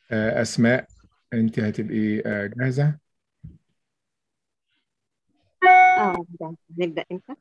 آه، أسماء أنت هتبقي آه، جاهزة اه ده نبدأ امتى؟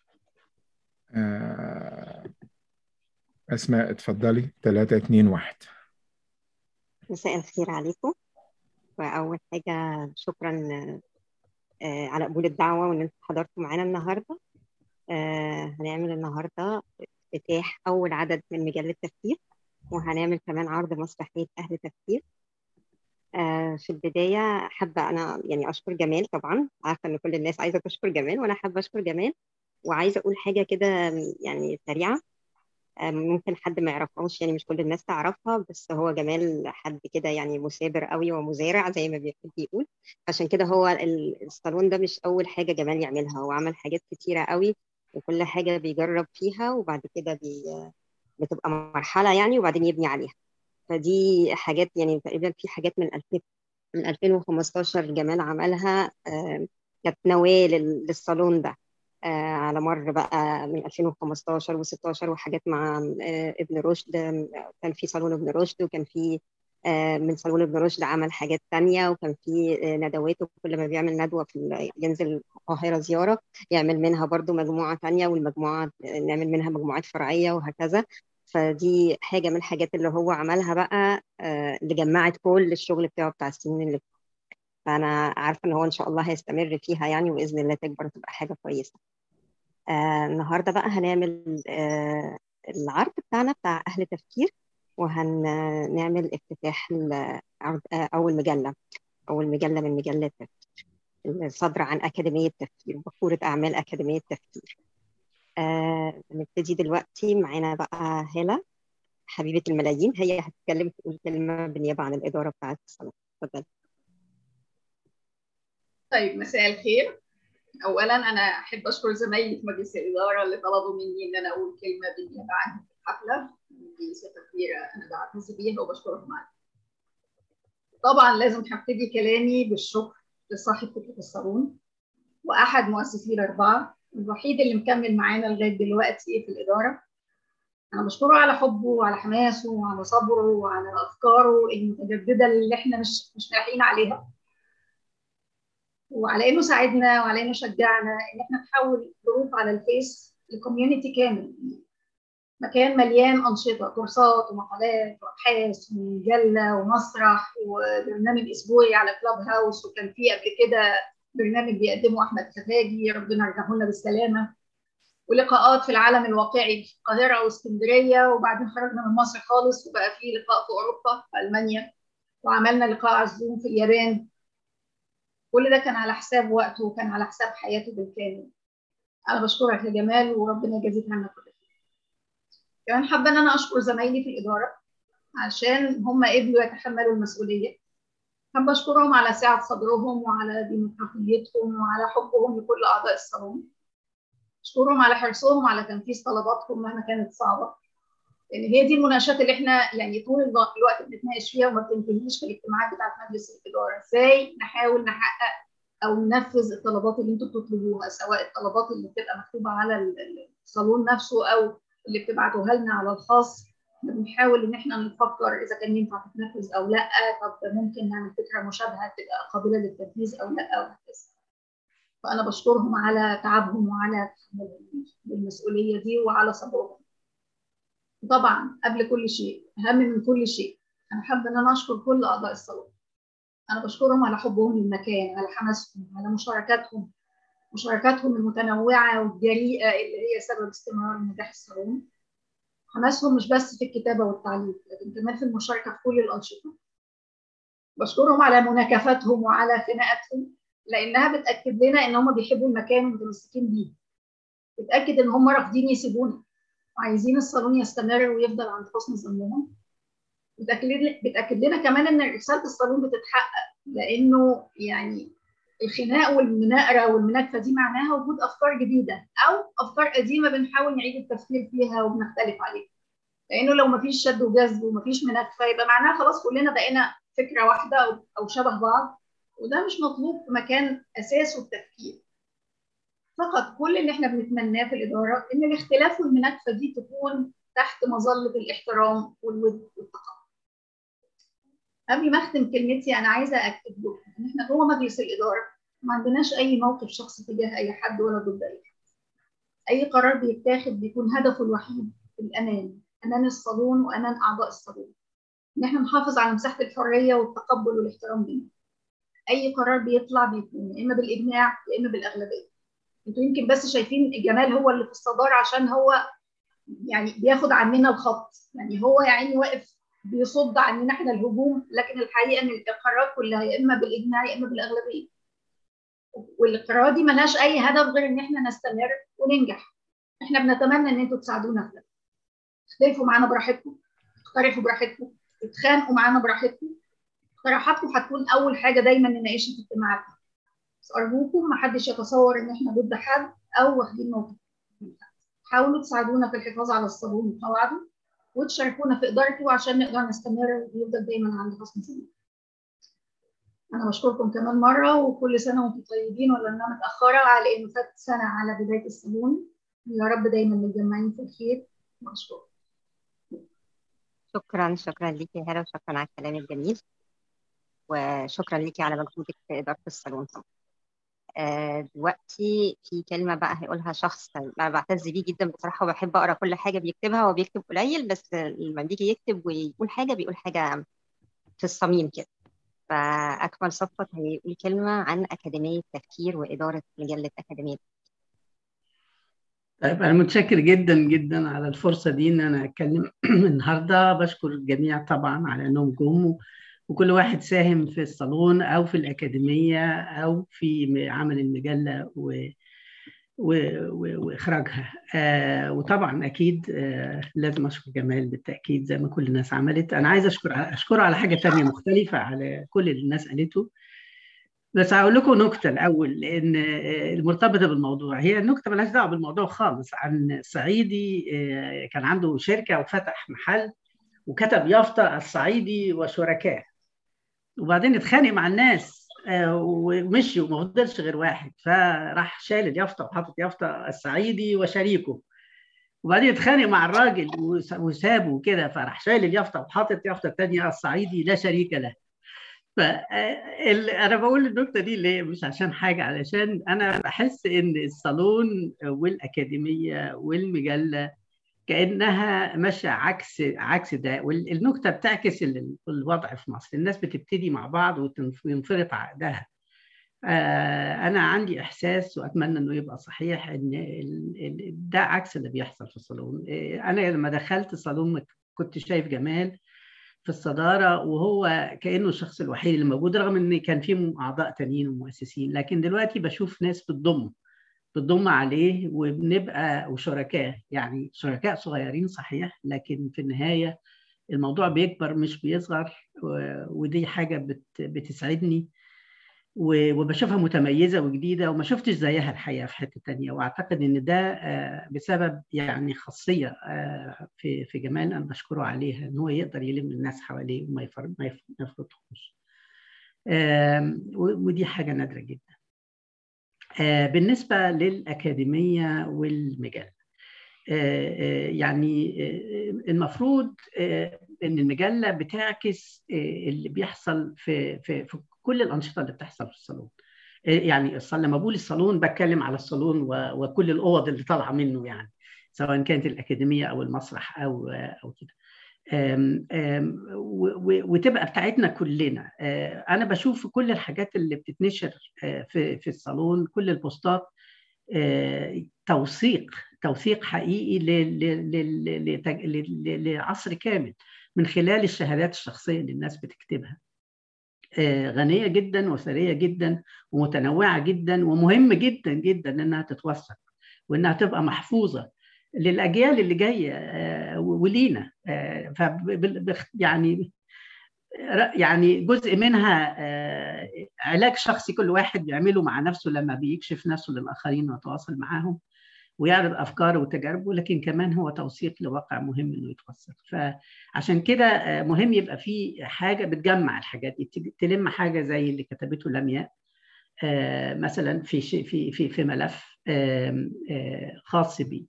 آه، أسماء اتفضلي 3 2 1 مساء الخير عليكم وأول حاجة شكرا آه، على قبول الدعوة وإن أنتم حضرتوا معانا النهاردة آه، هنعمل النهاردة افتتاح أول عدد من مجلة تفكير وهنعمل كمان عرض مسرحية أهل تفكير آه، في البداية حابة أنا يعني أشكر جمال طبعا عارفة إن كل الناس عايزة تشكر جمال وأنا حابة أشكر جمال وعايزة أقول حاجة كده يعني سريعة آه، ممكن حد ما يعرفهاش يعني مش كل الناس تعرفها بس هو جمال حد كده يعني مثابر قوي ومزارع زي ما بيحب يقول عشان كده هو ال- الصالون ده مش أول حاجة جمال يعملها هو عمل حاجات كتيرة قوي وكل حاجة بيجرب فيها وبعد كده بي بتبقى مرحلة يعني وبعدين يبني عليها فدي حاجات يعني تقريبا في حاجات من 2000 من 2015 جمال عملها آه، كانت نواة لل- للصالون ده آه، على مر بقى من 2015 و16 وحاجات مع آه، ابن رشد آه، كان في صالون ابن رشد وكان في آه، من صالون ابن رشد عمل حاجات تانية وكان في آه، ندوات وكل ما بيعمل ندوة في ال- ينزل القاهرة زيارة يعمل منها برضو مجموعة تانية والمجموعة نعمل منها مجموعات فرعية وهكذا فدي حاجة من الحاجات اللي هو عملها بقى آه، اللي جمعت كل الشغل بتاعه بتاع السنين اللي فأنا عارفة إن هو إن شاء الله هيستمر فيها يعني وبإذن الله تكبر وتبقى حاجة كويسة آه النهاردة بقى هنعمل آه العرض بتاعنا بتاع أهل تفكير وهنعمل افتتاح العرض آه أول مجلة أول مجلة من مجلات تفكير الصادرة عن أكاديمية تفكير بخورة أعمال أكاديمية تفكير آه نبتدي دلوقتي معانا بقى هالة حبيبة الملايين هي هتتكلم تقول كلمة بالنيابة عن الإدارة بتاعت الصالون اتفضلي طيب مساء الخير اولا انا احب اشكر زمايلي في مجلس الاداره اللي طلبوا مني ان انا اقول كلمه بالنيابه عنهم في الحفله دي ثقه كبيره انا بعتز بيها وبشكرهم عليها طبعا لازم هبتدي كلامي بالشكر لصاحب فكره الصالون واحد مؤسسي الاربعه الوحيد اللي مكمل معانا لغايه دلوقتي في الاداره انا بشكره على حبه وعلى حماسه وعلى صبره وعلى افكاره المتجدده اللي احنا مش مش لاحقين عليها وعلى انه ساعدنا وعلى انه شجعنا ان احنا نحول جروب على الفيس لكوميونتي كامل مكان مليان انشطه كورسات ومقالات وابحاث ومجله ومسرح وبرنامج اسبوعي على كلاب هاوس وكان في قبل كده برنامج بيقدمه احمد خفاجي ربنا يرجعه لنا بالسلامه ولقاءات في العالم الواقعي في القاهره واسكندريه وبعدين خرجنا من مصر خالص وبقى في لقاء في اوروبا في المانيا وعملنا لقاء على الزوم في اليابان كل ده كان على حساب وقته وكان على حساب حياته بالكامل انا بشكرك يا جمال وربنا يجازيك عنا كل خير كمان حابه ان انا اشكر زمايلي في الاداره عشان هم قبلوا يتحملوا المسؤوليه حابه اشكرهم على سعه صدرهم وعلى ديمقراطيتهم وعلى حبهم لكل اعضاء الصالون اشكرهم على حرصهم على تنفيذ طلباتهم مهما كانت صعبه لان هي دي المناقشات اللي احنا يعني طول الوقت بنتناقش فيها وما بتنتهيش في الاجتماعات بتاعت مجلس الاداره ازاي نحاول نحقق او ننفذ الطلبات اللي انتم بتطلبوها سواء الطلبات اللي بتبقى مكتوبه على الصالون نفسه او اللي بتبعتوها لنا على الخاص بنحاول ان احنا نفكر اذا كان ينفع تتنفذ او لا طب ممكن نعمل فكره مشابهه تبقى قابله للتنفيذ او لا وهكذا فانا بشكرهم على تعبهم وعلى المسؤوليه دي وعلى صبرهم طبعا قبل كل شيء اهم من كل شيء انا حابه ان انا اشكر كل اعضاء الصالون انا بشكرهم على حبهم للمكان على حماسهم على مشاركاتهم مشاركاتهم المتنوعه والجريئه اللي هي سبب استمرار نجاح الصالون حماسهم مش بس في الكتابه والتعليق لكن كمان في المشاركه في كل الانشطه بشكرهم على مناكفتهم وعلى خناقاتهم لانها بتاكد لنا ان هم بيحبوا المكان ومتمسكين بيه بتاكد ان هم رافضين يسيبونا وعايزين الصالون يستمر ويفضل عند حسن ظنهم بتاكد لنا كمان ان رساله الصالون بتتحقق لانه يعني الخناق والمناقره والمناكفه دي معناها وجود افكار جديده او افكار قديمه بنحاول نعيد التفكير فيها وبنختلف عليها لانه لو مفيش شد وجذب ومفيش مناكفه يبقى معناها خلاص كلنا بقينا فكره واحده او شبه بعض وده مش مطلوب في مكان اساسه التفكير فقط كل اللي احنا بنتمناه في الاداره ان الاختلاف والمناكفه دي تكون تحت مظله الاحترام والود والتقبل. قبل ما اختم كلمتي انا عايزه اكد لكم ان احنا جوه مجلس الاداره ما عندناش اي موقف شخصي تجاه اي حد ولا ضد اي حد. اي قرار بيتاخد بيكون هدفه الوحيد الامان، امان الصالون وامان اعضاء الصالون. ان احنا نحافظ على مساحه الحريه والتقبل والاحترام لينا. اي قرار بيطلع بيكون يا اما بالاجماع يا اما بالاغلبيه. انتوا يمكن بس شايفين الجمال هو اللي في الصداره عشان هو يعني بياخد عننا الخط، يعني هو يا عيني واقف بيصد عننا احنا الهجوم لكن الحقيقه ان القرارات كلها يا اما بالاجماع يا اما بالاغلبيه. والقرارات دي ملهاش اي هدف غير ان احنا نستمر وننجح. احنا بنتمنى ان انتوا تساعدونا في ده. اختلفوا معانا براحتكم، اقترحوا براحتكم، اتخانقوا معانا براحتكم. اقتراحاتكم هتكون اول حاجه دايما نناقشها في اجتماعاتنا. بس ارجوكم ما حدش يتصور ان احنا ضد حد او واخدين موقف. حاولوا تساعدونا في الحفاظ على الصالون وقواعده وتشاركونا في ادارته عشان نقدر نستمر ونفضل دايما عند حسن ظن. انا بشكركم كمان مره وكل سنه وانتم طيبين ولا انا متاخره على انه فات سنه على بدايه الصالون يا رب دايما متجمعين في الخير مشكور شكرا شكرا ليكي يا هلا وشكرا على الكلام الجميل وشكرا ليكي على مجهودك في إدارة الصالون آه، دلوقتي في كلمة بقى هيقولها شخص أنا بعتز بيه جدا بصراحة وبحب أقرأ كل حاجة بيكتبها هو بيكتب قليل بس لما بيجي يكتب ويقول حاجة بيقول حاجة في الصميم كده فأكمل صفوت هيقول كلمة عن أكاديمية تفكير وإدارة مجلة أكاديمية طيب أنا متشكر جدا جدا على الفرصة دي إن أنا أتكلم النهاردة بشكر الجميع طبعا على إنهم جم وكل واحد ساهم في الصالون أو في الأكاديمية أو في عمل المجلة و... و... و... وإخراجها آه وطبعا أكيد آه لازم أشكر جمال بالتأكيد زي ما كل الناس عملت أنا عايز أشكر أشكره على حاجة تانية مختلفة على كل اللي الناس قالته بس هقول لكم نكته الاول لان المرتبطه بالموضوع هي النكته مالهاش دعوه بالموضوع خالص عن صعيدي كان عنده شركه وفتح محل وكتب يافطه الصعيدي وشركاه وبعدين اتخانق مع الناس ومشي وما فضلش غير واحد فراح شال اليافطه وحاطط يافطه الصعيدي وشريكه وبعدين اتخانق مع الراجل وسابه كده فراح شايل اليافطه وحاطط يافطه ثانيه الصعيدي لا شريك له فانا بقول النكته دي ليه مش عشان حاجه علشان انا بحس ان الصالون والاكاديميه والمجله كانها ماشيه عكس عكس ده والنكته بتعكس الوضع في مصر الناس بتبتدي مع بعض وينفرط عقدها انا عندي احساس واتمنى انه يبقى صحيح ان ده عكس اللي بيحصل في الصالون انا لما دخلت الصالون كنت شايف جمال في الصداره وهو كانه الشخص الوحيد اللي موجود رغم ان كان في اعضاء تانيين ومؤسسين لكن دلوقتي بشوف ناس بتضم بتضم عليه وبنبقى وشركاء يعني شركاء صغيرين صحيح لكن في النهايه الموضوع بيكبر مش بيصغر ودي حاجه بت بتسعدني وبشوفها متميزه وجديده وما شفتش زيها الحقيقه في حته تانية واعتقد ان ده بسبب يعني خاصيه في في جمال انا بشكره عليها ان هو يقدر يلم الناس حواليه وما ما يفرطهمش ودي حاجه نادره جدا بالنسبه للاكاديميه والمجله يعني المفروض ان المجله بتعكس اللي بيحصل في في في كل الانشطه اللي بتحصل في الصالون يعني لما بقول الصالون بتكلم على الصالون وكل الاوض اللي طالعه منه يعني سواء كانت الاكاديميه او المسرح او او كده وتبقى بتاعتنا كلنا انا بشوف كل الحاجات اللي بتتنشر في في الصالون كل البوستات توثيق توثيق حقيقي لعصر كامل من خلال الشهادات الشخصيه اللي الناس بتكتبها غنيه جدا وثريه جدا ومتنوعه جدا ومهم جدا جدا انها تتوثق وانها تبقى محفوظه للاجيال اللي جايه ولينا ف يعني يعني جزء منها علاج شخصي كل واحد بيعمله مع نفسه لما بيكشف نفسه للاخرين ويتواصل معاهم ويعرض افكاره وتجاربه لكن كمان هو توثيق لواقع مهم انه يتوثق فعشان كده مهم يبقى في حاجه بتجمع الحاجات دي تلم حاجه زي اللي كتبته لمياء مثلا في في في في ملف خاص بيه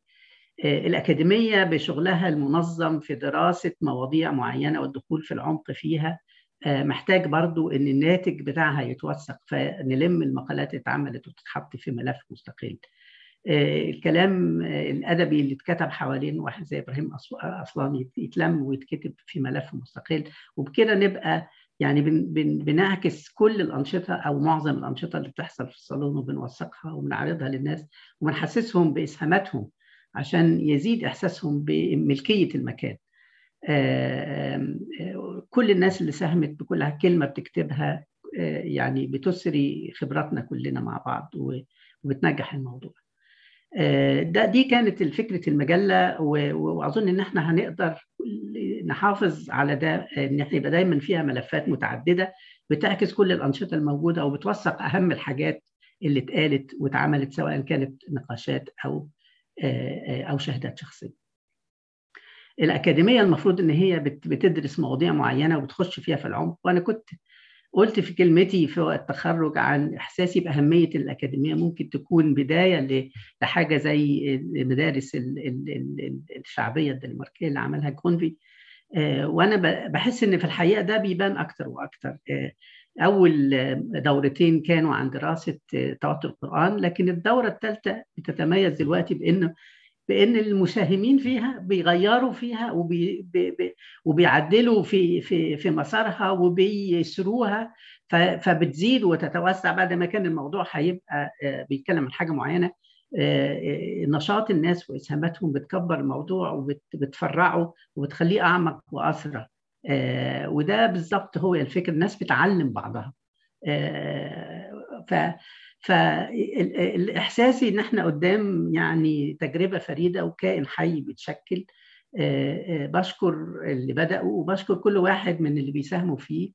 الأكاديمية بشغلها المنظم في دراسة مواضيع معينة والدخول في العمق فيها محتاج برضو ان الناتج بتاعها يتوثق فنلم المقالات اللي اتعملت وتتحط في ملف مستقل الكلام الادبي اللي اتكتب حوالين واحد زي ابراهيم اصلان يتلم ويتكتب في ملف مستقل وبكده نبقى يعني بن بن بنعكس كل الانشطه او معظم الانشطه اللي بتحصل في الصالون وبنوثقها وبنعرضها للناس وبنحسسهم باسهاماتهم عشان يزيد احساسهم بملكيه المكان. كل الناس اللي ساهمت بكل كلمه بتكتبها يعني بتسري خبراتنا كلنا مع بعض وبتنجح الموضوع. ده دي كانت فكره المجله واظن ان احنا هنقدر نحافظ على ده ان احنا يبقى دايما فيها ملفات متعدده بتعكس كل الانشطه الموجوده او بتوثق اهم الحاجات اللي اتقالت واتعملت سواء كانت نقاشات او او شهادات شخصيه. الاكاديميه المفروض ان هي بتدرس مواضيع معينه وبتخش فيها في العمق وانا كنت قلت في كلمتي في التخرج عن احساسي باهميه الاكاديميه ممكن تكون بدايه لحاجه زي المدارس الشعبيه الدنماركيه اللي عملها كونفي وانا بحس ان في الحقيقه ده بيبان اكتر واكتر اول دورتين كانوا عن دراسه توتر القران لكن الدوره الثالثه بتتميز دلوقتي بان بان المساهمين فيها بيغيروا فيها وبي بي وبيعدلوا في في في مسارها وبيسروها فبتزيد وتتوسع بعد ما كان الموضوع هيبقى بيتكلم عن حاجه معينه نشاط الناس واسهاماتهم بتكبر الموضوع وبتفرعه وبتخليه اعمق واسرع وده بالظبط هو الفكر الناس بتعلم بعضها ف فالاحساسي ان احنا قدام يعني تجربه فريده وكائن حي بيتشكل بشكر اللي بداوا وبشكر كل واحد من اللي بيساهموا فيه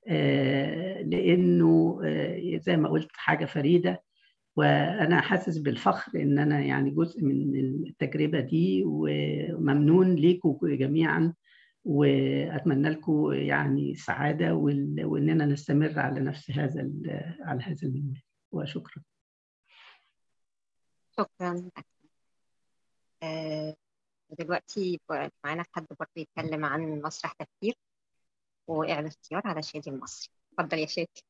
لانه زي ما قلت حاجه فريده وانا حاسس بالفخر ان انا يعني جزء من التجربه دي وممنون ليكم جميعا واتمنى لكم يعني سعاده واننا نستمر على نفس هذا على هذا المنوال وشكرا شكرا آه دلوقتي معانا حد برضه يتكلم عن مسرح تفكير وإعلان اختيار على شادي المصري اتفضل يا شادي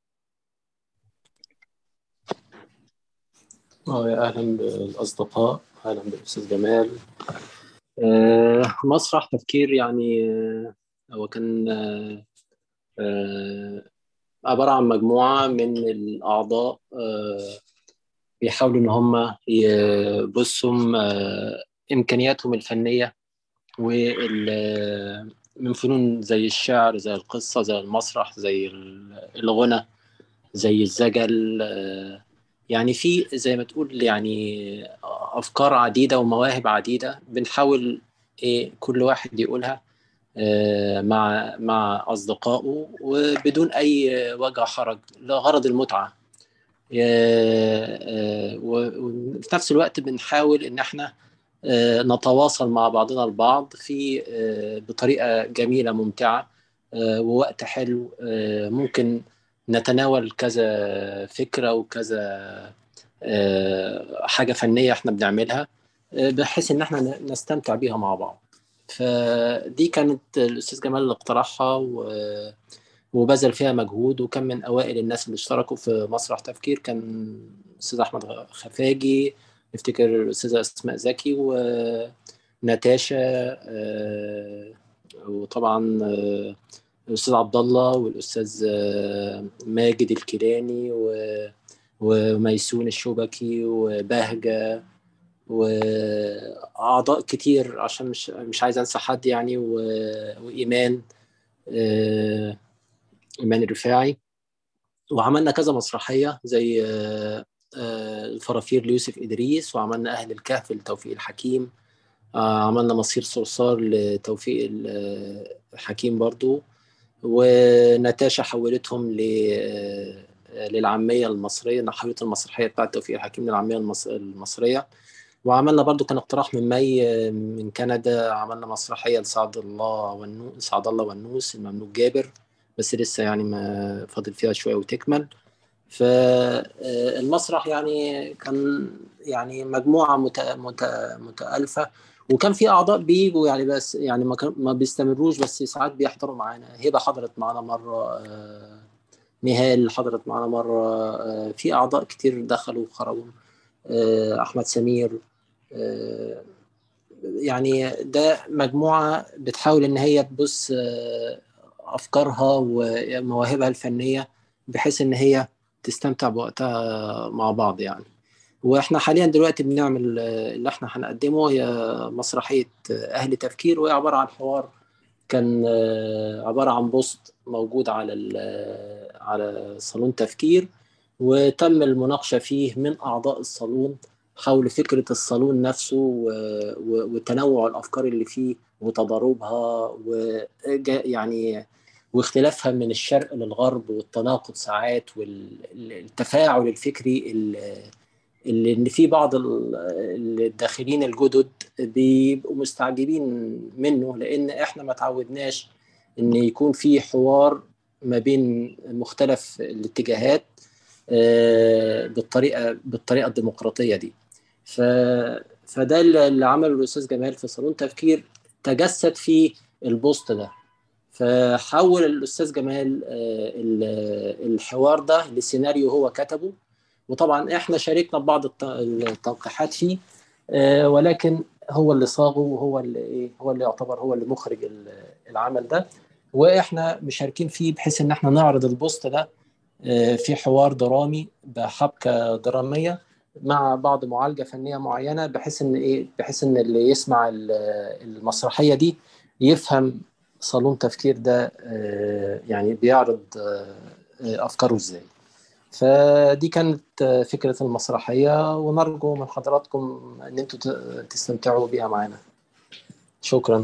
اه يا اهلا بالاصدقاء اهلا بالاستاذ جمال آه مسرح تفكير يعني آه هو كان آه آه عبارة عن مجموعة من الأعضاء بيحاولوا إن هم يبصوا إمكانياتهم الفنية من فنون زي الشعر زي القصة زي المسرح زي الغنى زي الزجل يعني في زي ما تقول يعني أفكار عديدة ومواهب عديدة بنحاول إيه كل واحد يقولها مع مع اصدقائه وبدون اي وجع حرج لغرض المتعه وفي نفس الوقت بنحاول ان احنا نتواصل مع بعضنا البعض في بطريقه جميله ممتعه ووقت حلو ممكن نتناول كذا فكره وكذا حاجه فنيه احنا بنعملها بحيث ان احنا نستمتع بيها مع بعض فدي كانت الاستاذ جمال اللي اقترحها و... وبذل فيها مجهود وكان من اوائل الناس اللي اشتركوا في مسرح تفكير كان الاستاذ احمد خفاجي نفتكر الاستاذه اسماء زكي وناتاشا وطبعا الاستاذ عبد الله والاستاذ ماجد الكيلاني وميسون الشبكي وبهجه واعضاء كتير عشان مش مش عايز انسى حد يعني و... وايمان آه... ايمان الرفاعي وعملنا كذا مسرحيه زي آه... آه... الفرافير ليوسف ادريس وعملنا اهل الكهف لتوفيق الحكيم عملنا مصير صرصار لتوفيق الحكيم برضو وناتاشا حولتهم ل للعاميه المصريه حولت المسرحيه بتاعت توفيق الحكيم للعاميه المصريه وعملنا برضو كان اقتراح من مي من كندا عملنا مسرحيه لسعد الله والنوس سعد الله والنوس المملوك جابر بس لسه يعني ما فاضل فيها شويه وتكمل فالمسرح يعني كان يعني مجموعه متألفه وكان في اعضاء بيجوا يعني بس يعني ما كان ما بيستمروش بس ساعات بيحضروا معانا هبه حضرت معانا مره آه، نهال حضرت معانا مره آه، في اعضاء كتير دخلوا وخرجوا آه، احمد سمير آه، يعني ده مجموعه بتحاول ان هي تبص آه، افكارها ومواهبها الفنيه بحيث ان هي تستمتع بوقتها مع بعض يعني واحنا حاليا دلوقتي بنعمل آه، اللي احنا هنقدمه هي مسرحيه اهل تفكير وهي عباره عن حوار كان آه، عباره عن بوست موجود على ال- على صالون تفكير وتم المناقشه فيه من اعضاء الصالون حول فكره الصالون نفسه و- و- وتنوع الافكار اللي فيه وتضاربها ويعني واختلافها من الشرق للغرب والتناقض ساعات والتفاعل الفكري اللي اللي ان في بعض ال- الداخلين الجدد بيبقوا مستعجبين منه لان احنا ما تعودناش ان يكون في حوار ما بين مختلف الاتجاهات آه، بالطريقه بالطريقه الديمقراطيه دي ف فده اللي عمله الاستاذ جمال في صالون تفكير تجسد في البوست ده فحول الاستاذ جمال آه، ال- الحوار ده لسيناريو هو كتبه وطبعا احنا شاركنا ببعض الت- التوقيعات فيه آه، ولكن هو اللي صاغه وهو اللي ايه هو اللي يعتبر هو اللي مخرج ال- العمل ده واحنا مشاركين فيه بحيث ان احنا نعرض البوست ده آه، في حوار درامي بحبكه دراميه مع بعض معالجه فنيه معينه بحيث ان ايه بحيث ان اللي يسمع ال- المسرحيه دي يفهم صالون تفكير ده آه، يعني بيعرض آه، آه، افكاره ازاي فدي كانت آه، فكره المسرحيه ونرجو من حضراتكم ان انتم ت- تستمتعوا بيها معانا شكرا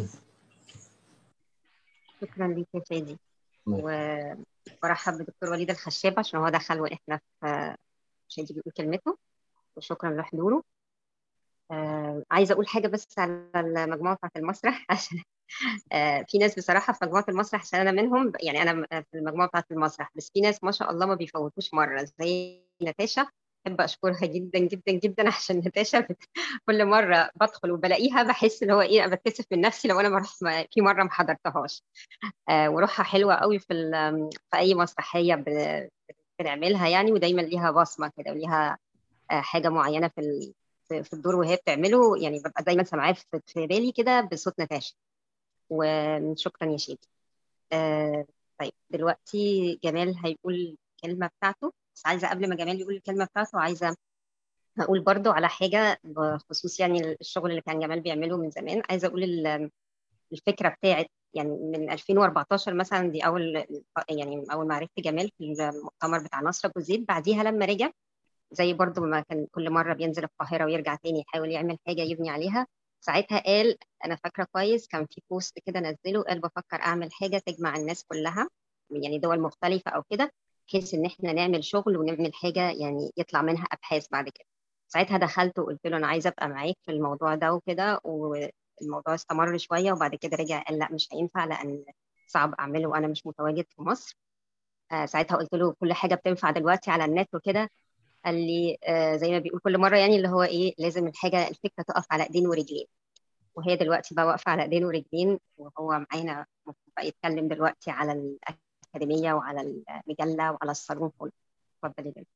شكرا ليك يا شادي نعم. و- وارحب بدكتور وليد الخشاب عشان هو دخل واحنا في شادي بيقول كلمته وشكرا لحضوره آه عايزه اقول حاجه بس على المجموعه بتاعت المسرح عشان آه في ناس بصراحه في مجموعه المسرح عشان انا منهم يعني انا م- في المجموعه بتاعت المسرح بس في ناس ما شاء الله ما بيفوتوش مره زي نتاشا بحب اشكرها جدا جدا جدا عشان نتاشا بت... كل مره بدخل وبلاقيها بحس اللي هو ايه انا بتكسف من نفسي لو انا ما رحت ما- في مره ما حضرتهاش آه وروحها حلوه قوي في ال... في اي مسرحيه ب... بنعملها يعني ودايما ليها بصمه كده وليها آه حاجه معينه في ال... في في الدور وهي بتعمله يعني ببقى دايما سامعاه في في بالي كده بصوت نتاشا وشكرا يا شيدي آه طيب دلوقتي جمال هيقول الكلمة بتاعته بس عايزة قبل ما جمال يقول الكلمة بتاعته عايزة هقول برضو على حاجة بخصوص يعني الشغل اللي كان جمال بيعمله من زمان عايزة أقول ال- الفكرة بتاعت يعني من 2014 مثلا دي أول يعني أول ما عرفت جمال في المؤتمر بتاع نصر أبو زيد بعديها لما رجع زي برضو ما كان كل مرة بينزل القاهرة ويرجع تاني يحاول يعمل حاجة يبني عليها ساعتها قال أنا فاكرة كويس كان في بوست كده نزله قال بفكر أعمل حاجة تجمع الناس كلها يعني دول مختلفة أو كده بحيث إن إحنا نعمل شغل ونعمل حاجة يعني يطلع منها أبحاث بعد كده ساعتها دخلت وقلت له أنا عايزة أبقى معاك في الموضوع ده وكده والموضوع استمر شوية وبعد كده رجع قال لا مش هينفع لأن صعب أعمله وأنا مش متواجد في مصر آه، ساعتها قلت له كل حاجة بتنفع دلوقتي على النت وكده قال لي آه، زي ما بيقول كل مرة يعني اللي هو إيه لازم الحاجة الفكرة تقف على إيدين ورجلين وهي دلوقتي بقى واقفة على إيدين ورجلين وهو معانا بقى يتكلم دلوقتي على الأكاديمية وعلى المجلة وعلى الصالون كله اتفضلي جدا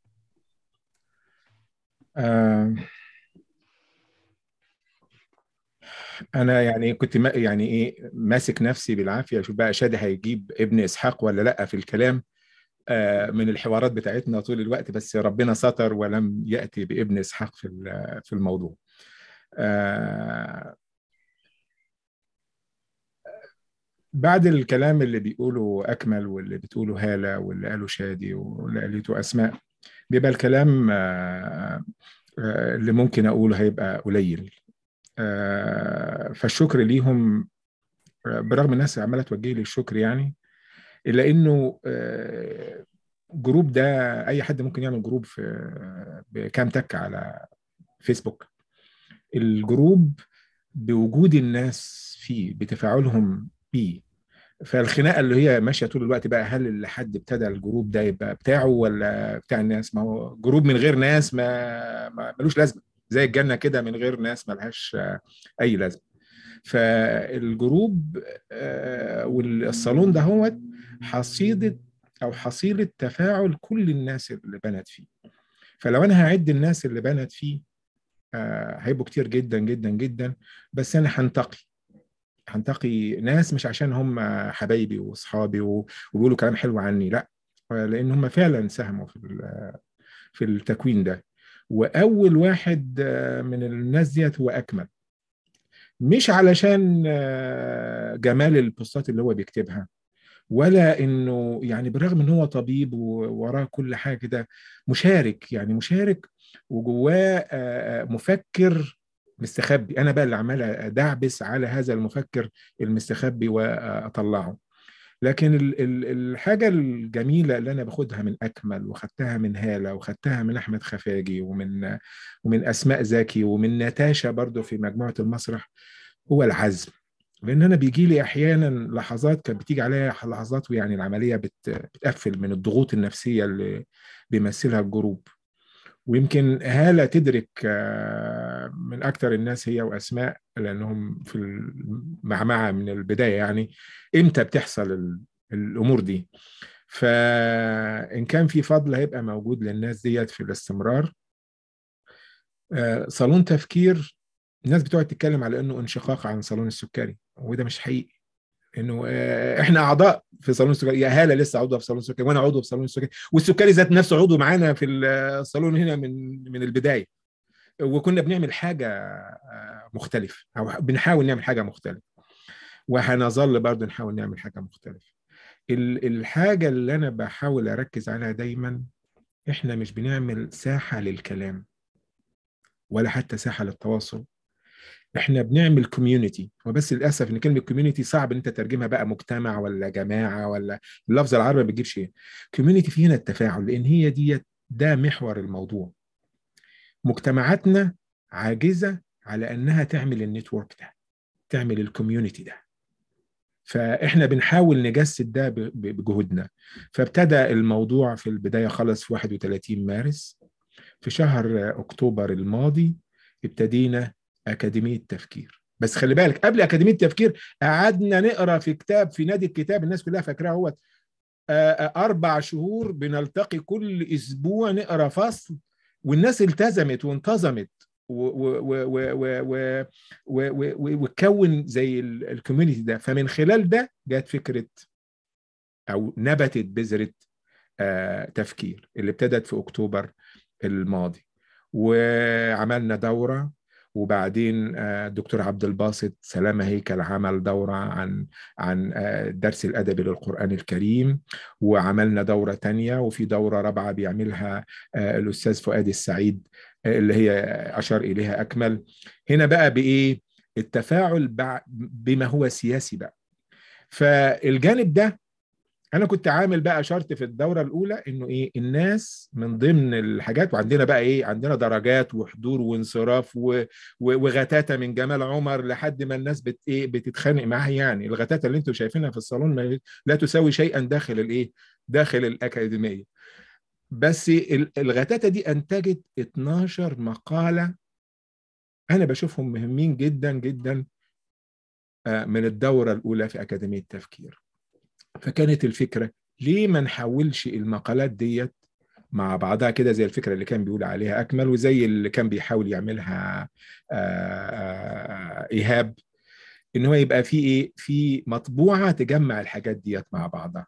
آه، انا يعني كنت ما يعني ايه ماسك نفسي بالعافيه اشوف بقى شادي هيجيب ابن اسحاق ولا لا في الكلام آه، من الحوارات بتاعتنا طول الوقت بس ربنا ستر ولم ياتي بابن اسحاق في ال- في الموضوع آه، بعد الكلام اللي بيقوله اكمل واللي بتقوله هاله واللي قاله شادي واللي قالته اسماء بيبقى الكلام آه، آه، اللي ممكن اقوله هيبقى قليل آه، فالشكر ليهم آه، برغم الناس عماله توجه لي الشكر يعني الا انه آه، جروب ده اي حد ممكن يعمل جروب في بكام تك على فيسبوك الجروب بوجود الناس فيه بتفاعلهم بيه فالخناقه اللي هي ماشيه طول الوقت بقى هل اللي حد ابتدى الجروب ده يبقى بتاعه ولا بتاع الناس ما هو جروب من غير ناس ما ما- ملوش لازمه زي الجنه كده من غير ناس ملهاش اي لازمه فالجروب والصالون ده هو حصيده او حصيله تفاعل كل الناس اللي بنت فيه فلو انا هعد الناس اللي بنت فيه هيبقوا كتير جدا جدا جدا بس انا هنتقي هنتقي ناس مش عشان هم حبايبي واصحابي وبيقولوا كلام حلو عني لا لان هم فعلا ساهموا في في التكوين ده واول واحد من الناس ديت هو اكمل مش علشان جمال البوستات اللي هو بيكتبها ولا انه يعني بالرغم ان هو طبيب ووراه كل حاجه كده مشارك يعني مشارك وجواه مفكر مستخبي انا بقى اللي عمال ادعبس على هذا المفكر المستخبي واطلعه لكن الحاجه الجميله اللي انا باخدها من اكمل وخدتها من هاله وخدتها من احمد خفاجي ومن ومن اسماء زكي ومن ناتاشا برضو في مجموعه المسرح هو العزم لان انا بيجي لي احيانا لحظات كانت بتيجي عليا لحظات ويعني العمليه بتقفل من الضغوط النفسيه اللي بيمثلها الجروب ويمكن هالة تدرك من أكثر الناس هي وأسماء لأنهم في المعمعة من البداية يعني إمتى بتحصل الأمور دي فإن كان في فضل هيبقى موجود للناس ديت في الاستمرار صالون تفكير الناس بتقعد تتكلم على انه انشقاق عن صالون السكري وده مش حقيقي انه احنا اعضاء في صالون السكري يا هاله لسه عضوه في صالون السكري وانا عضو في صالون السكري والسكري ذات نفسه عضو معانا في الصالون هنا من من البدايه وكنا بنعمل حاجه مختلفه او بنحاول نعمل حاجه مختلفه وهنظل برضه نحاول نعمل حاجه مختلفه الحاجه اللي انا بحاول اركز عليها دايما احنا مش بنعمل ساحه للكلام ولا حتى ساحه للتواصل احنا بنعمل كوميونتي وبس للاسف ان كلمه كوميونتي صعب ان انت تترجمها بقى مجتمع ولا جماعه ولا اللفظ العربي ما بتجيبش ايه كوميونتي في هنا التفاعل لان هي دي ده محور الموضوع مجتمعاتنا عاجزه على انها تعمل النتورك ده تعمل الكوميونتي ده فاحنا بنحاول نجسد ده بجهودنا فابتدى الموضوع في البدايه خلص في 31 مارس في شهر اكتوبر الماضي ابتدينا أكاديمية تفكير بس خلي بالك قبل أكاديمية تفكير قعدنا نقرا في كتاب في نادي الكتاب الناس كلها فاكراه هو أربع شهور بنلتقي كل أسبوع نقرا فصل والناس التزمت وانتظمت وتكون زي الكوميونتي ده فمن خلال ده جت فكرة أو نبتت بذرة تفكير اللي ابتدت في أكتوبر الماضي وعملنا دورة وبعدين الدكتور عبد الباسط سلامة هيكل عمل دورة عن عن الدرس الأدبي للقرآن الكريم وعملنا دورة تانية وفي دورة رابعة بيعملها الأستاذ فؤاد السعيد اللي هي أشار إليها أكمل هنا بقى بإيه التفاعل بما هو سياسي بقى فالجانب ده انا كنت عامل بقى شرط في الدوره الاولى انه ايه الناس من ضمن الحاجات وعندنا بقى ايه عندنا درجات وحضور وانصراف وغتاتة من جمال عمر لحد ما الناس بت ايه بتتخانق معاه يعني الغتاتة اللي انتم شايفينها في الصالون ما لا تساوي شيئا داخل الايه داخل الاكاديميه بس الغتاتة دي انتجت 12 مقاله انا بشوفهم مهمين جدا جدا من الدوره الاولى في اكاديميه التفكير فكانت الفكره ليه ما نحولش المقالات ديت مع بعضها كده زي الفكره اللي كان بيقول عليها اكمل وزي اللي كان بيحاول يعملها ايهاب ان هو يبقى في ايه في مطبوعه تجمع الحاجات ديت مع بعضها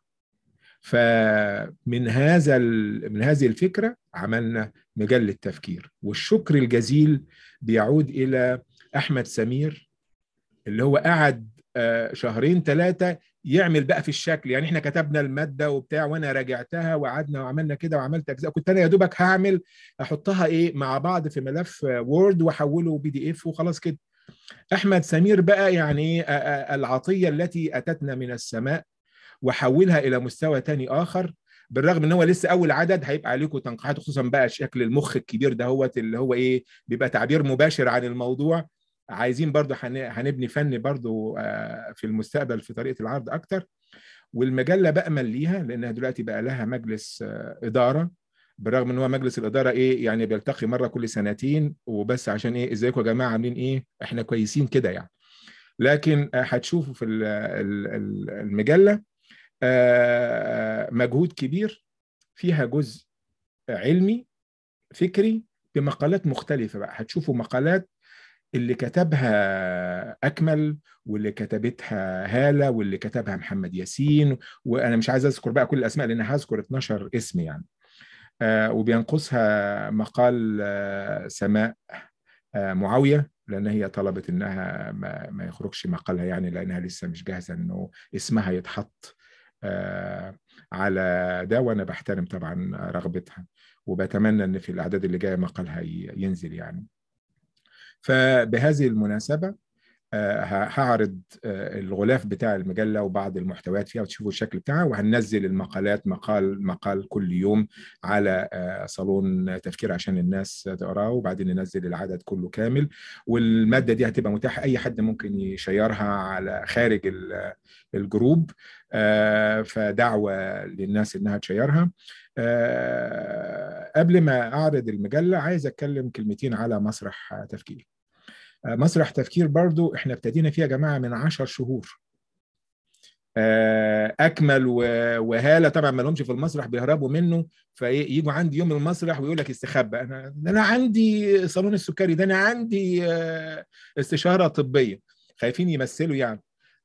فمن هذا من هذه الفكره عملنا مجله تفكير والشكر الجزيل بيعود الى احمد سمير اللي هو قعد شهرين ثلاثه يعمل بقى في الشكل يعني احنا كتبنا الماده وبتاع وانا راجعتها وقعدنا وعملنا كده وعملت اجزاء كنت انا يا دوبك هعمل احطها ايه مع بعض في ملف وورد واحوله بي دي اف وخلاص كده احمد سمير بقى يعني العطيه التي اتتنا من السماء وحولها الى مستوى تاني اخر بالرغم ان هو لسه اول عدد هيبقى عليكم تنقيحات خصوصا بقى شكل المخ الكبير ده هو اللي هو ايه بيبقى تعبير مباشر عن الموضوع عايزين برضو هنبني فن برضو في المستقبل في طريقة العرض أكتر والمجلة بأمل ليها لأنها دلوقتي بقى لها مجلس إدارة بالرغم ان هو مجلس الاداره ايه يعني بيلتقي مره كل سنتين وبس عشان ايه ازيكم يا جماعه عاملين ايه احنا كويسين كده يعني لكن هتشوفوا في المجله مجهود كبير فيها جزء علمي فكري بمقالات مختلفه بقى هتشوفوا مقالات اللي كتبها اكمل واللي كتبتها هاله واللي كتبها محمد ياسين وانا مش عايز اذكر بقى كل الاسماء لان هذكر 12 اسم يعني آه وبينقصها مقال آه سماء آه معاويه لان هي طلبت انها ما, ما يخرجش مقالها يعني لانها لسه مش جاهزه انه اسمها يتحط على ده وانا بحترم طبعا رغبتها وبتمنى ان في الاعداد اللي جايه مقالها ينزل يعني فبهذه المناسبه هعرض الغلاف بتاع المجله وبعض المحتويات فيها وتشوفوا الشكل بتاعها وهننزل المقالات مقال مقال كل يوم على صالون تفكير عشان الناس تقراه وبعدين ننزل العدد كله كامل والماده دي هتبقى متاحه اي حد ممكن يشيرها على خارج الجروب فدعوه للناس انها تشيرها قبل ما اعرض المجله عايز اتكلم كلمتين على مسرح تفكير مسرح تفكير برضو احنا ابتدينا فيها يا جماعه من عشر شهور اكمل وهاله طبعا ما لهمش في المسرح بيهربوا منه فييجوا عندي يوم المسرح ويقول لك استخبى انا ده انا عندي صالون السكري ده انا عندي استشاره طبيه خايفين يمثلوا يعني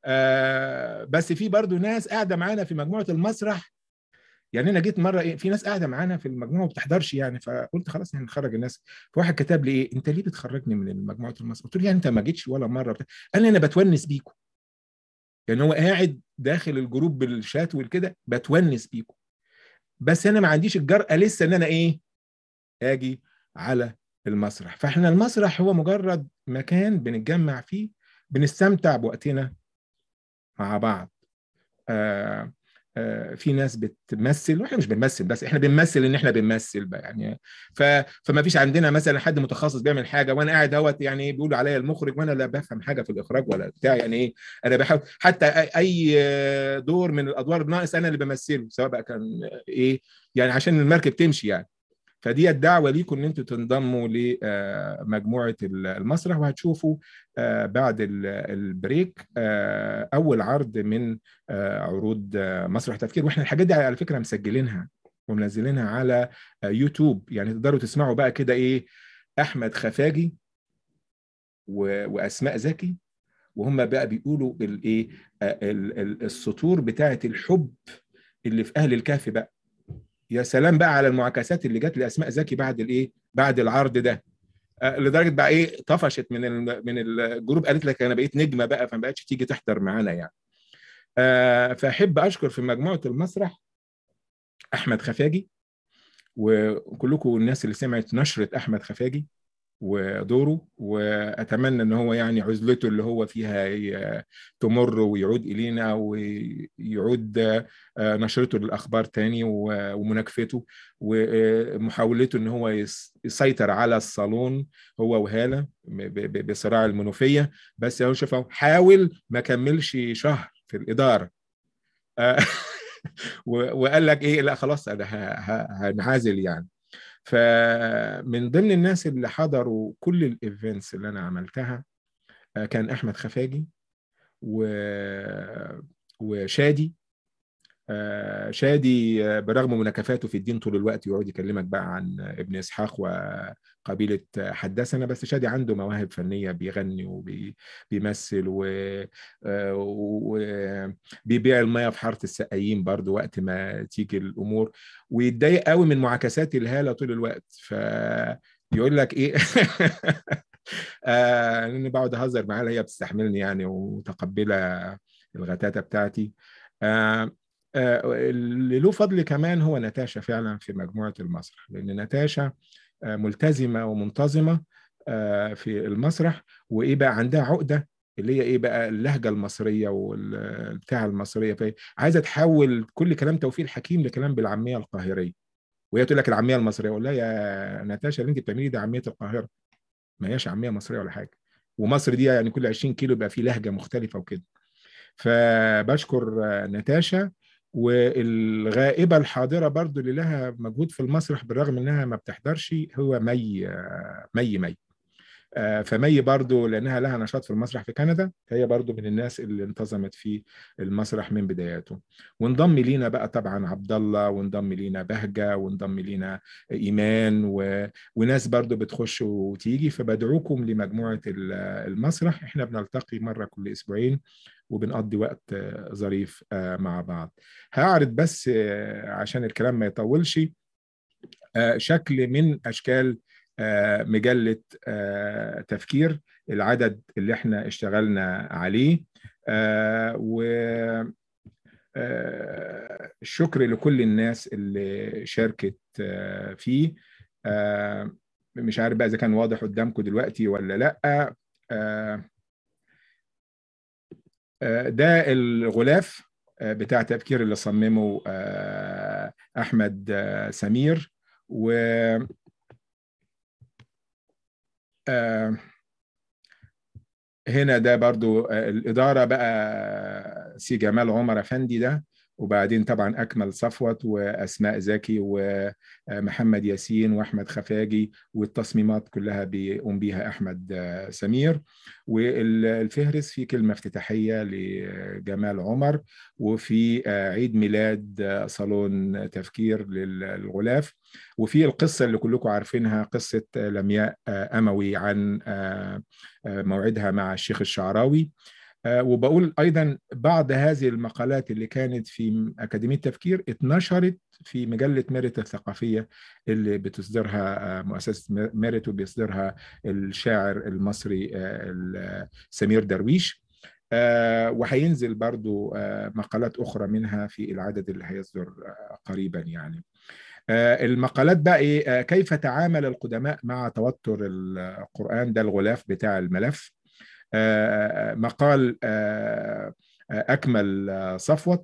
بس في برضو ناس قاعده معانا في مجموعه المسرح يعني انا جيت مره ايه في ناس قاعده معانا في المجموعه ما بتحضرش يعني فقلت خلاص يعني نخرج الناس فواحد كتب لي ايه انت ليه بتخرجني من مجموعه المسرح قلت له يعني انت ما جيتش ولا مره بتاع. قال لي انا بتونس بيكم يعني هو قاعد داخل الجروب بالشات والكده بتونس بيكم بس انا ما عنديش الجرأه لسه ان انا ايه اجي على المسرح فاحنا المسرح هو مجرد مكان بنتجمع فيه بنستمتع بوقتنا مع بعض آه في ناس بتمثل واحنا مش بنمثل بس احنا بنمثل ان احنا بنمثل بقى يعني ف... فما فيش عندنا مثلا حد متخصص بيعمل حاجه وانا قاعد اهوت يعني بيقولوا عليا المخرج وانا لا بفهم حاجه في الاخراج ولا بتاع يعني ايه انا بحاول حتى اي دور من الادوار الناقص انا اللي بمثله سواء بقى كان ايه يعني عشان المركب تمشي يعني فدي الدعوة ليكم ان انتوا تنضموا لمجموعة المسرح وهتشوفوا بعد البريك اول عرض من عروض مسرح تفكير واحنا الحاجات دي على فكرة مسجلينها ومنزلينها على يوتيوب يعني تقدروا تسمعوا بقى كده ايه احمد خفاجي واسماء زكي وهم بقى بيقولوا الايه السطور بتاعه الحب اللي في اهل الكهف بقى يا سلام بقى على المعاكسات اللي جت لاسماء زكي بعد الايه بعد العرض ده آه لدرجه بقى ايه طفشت من من الجروب قالت لك انا بقيت نجمه بقى فما بقتش تيجي تحضر معانا يعني آه فاحب اشكر في مجموعه المسرح احمد خفاجي وكلكم الناس اللي سمعت نشره احمد خفاجي ودوره واتمنى ان هو يعني عزلته اللي هو فيها تمر ويعود الينا ويعود نشرته للاخبار تاني ومناكفته ومحاولته ان هو يسيطر على الصالون هو وهاله بصراع المنوفيه بس هو شوف حاول ما كملش شهر في الاداره وقال لك ايه لا خلاص انا هنعزل يعني فمن ضمن الناس اللي حضروا كل الايفنتس اللي انا عملتها كان احمد خفاجي و... وشادي شادي برغم مناكفاته في الدين طول الوقت يقعد يكلمك بقى عن ابن اسحاق وقبيله حدثنا بس شادي عنده مواهب فنيه بيغني وبيمثل وبيبيع الميه في حاره السقايين برضو وقت ما تيجي الامور ويتضايق قوي من معاكسات الهاله طول الوقت فيقول لك ايه آه اني بقعد اهزر معاها هي بتستحملني يعني ومتقبله الغتاتة بتاعتي آه اللي له فضل كمان هو نتاشا فعلا في مجموعة المسرح لأن نتاشا ملتزمة ومنتظمة في المسرح وإيه بقى عندها عقدة اللي هي إيه بقى اللهجة المصرية والبتاع المصرية فهي عايزة تحول كل كلام توفيق الحكيم لكلام بالعامية القاهرية وهي تقول لك العامية المصرية أقول لها يا نتاشا اللي أنت بتعمليه ده عامية القاهرة ما هياش عامية مصرية ولا حاجة ومصر دي يعني كل 20 كيلو يبقى في لهجة مختلفة وكده فبشكر نتاشا والغائبة الحاضرة برضو اللي لها مجهود في المسرح بالرغم انها ما بتحضرش هو مي مي مي فمي برضو لانها لها نشاط في المسرح في كندا فهي برضو من الناس اللي انتظمت في المسرح من بداياته وانضم لينا بقى طبعا عبد الله وانضم لينا بهجه وانضم لينا ايمان و... وناس برضو بتخش وتيجي فبدعوكم لمجموعه المسرح احنا بنلتقي مره كل اسبوعين وبنقضي وقت ظريف مع بعض هعرض بس عشان الكلام ما يطولش شكل من اشكال مجلة تفكير العدد اللي احنا اشتغلنا عليه و الشكر لكل الناس اللي شاركت فيه مش عارف بقى اذا كان واضح قدامكم دلوقتي ولا لا ده الغلاف بتاع تفكير اللي صممه احمد سمير و هنا ده برضو الإدارة بقى سي جمال عمر أفندي ده وبعدين طبعا أكمل صفوت وأسماء زكي ومحمد ياسين وأحمد خفاجي والتصميمات كلها بيقوم بيها أحمد سمير والفهرس في كلمة افتتاحية لجمال عمر وفي عيد ميلاد صالون تفكير للغلاف وفي القصة اللي كلكم عارفينها قصة لمياء أموي عن موعدها مع الشيخ الشعراوي وبقول ايضا بعض هذه المقالات اللي كانت في اكاديميه تفكير اتنشرت في مجله ميريت الثقافيه اللي بتصدرها مؤسسه ميريت وبيصدرها الشاعر المصري سمير درويش وهينزل برضو مقالات اخرى منها في العدد اللي هيصدر قريبا يعني المقالات بقى ايه كيف تعامل القدماء مع توتر القران ده الغلاف بتاع الملف مقال أكمل صفوت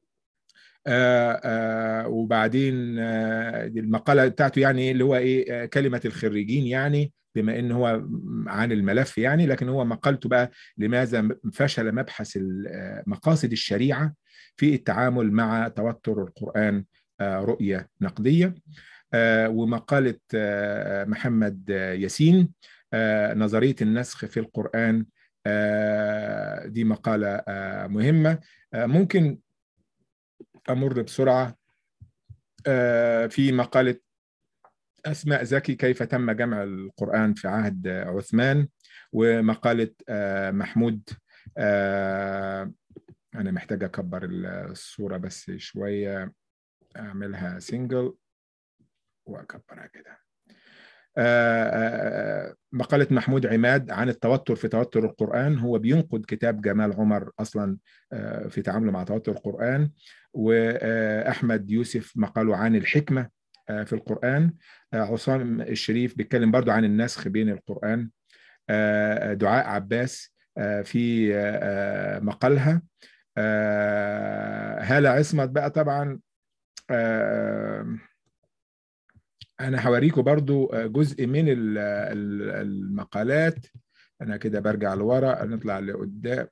وبعدين المقالة بتاعته يعني اللي هو إيه كلمة الخريجين يعني بما إن هو عن الملف يعني لكن هو مقالته بقى لماذا فشل مبحث مقاصد الشريعة في التعامل مع توتر القرآن رؤية نقدية ومقالة محمد ياسين نظرية النسخ في القرآن دي مقالة مهمة ممكن أمر بسرعة في مقالة أسماء زكي كيف تم جمع القرآن في عهد عثمان ومقالة محمود أنا محتاج أكبر الصورة بس شوية أعملها سينجل وأكبرها كده مقالة محمود عماد عن التوتر في توتر القرآن هو بينقد كتاب جمال عمر أصلا في تعامله مع توتر القرآن وأحمد يوسف مقاله عن الحكمة في القرآن عصام الشريف بيتكلم برضو عن النسخ بين القرآن دعاء عباس في مقالها هالة عصمت بقى طبعا انا هوريكم برضو جزء من المقالات انا كده برجع لورا نطلع لقدام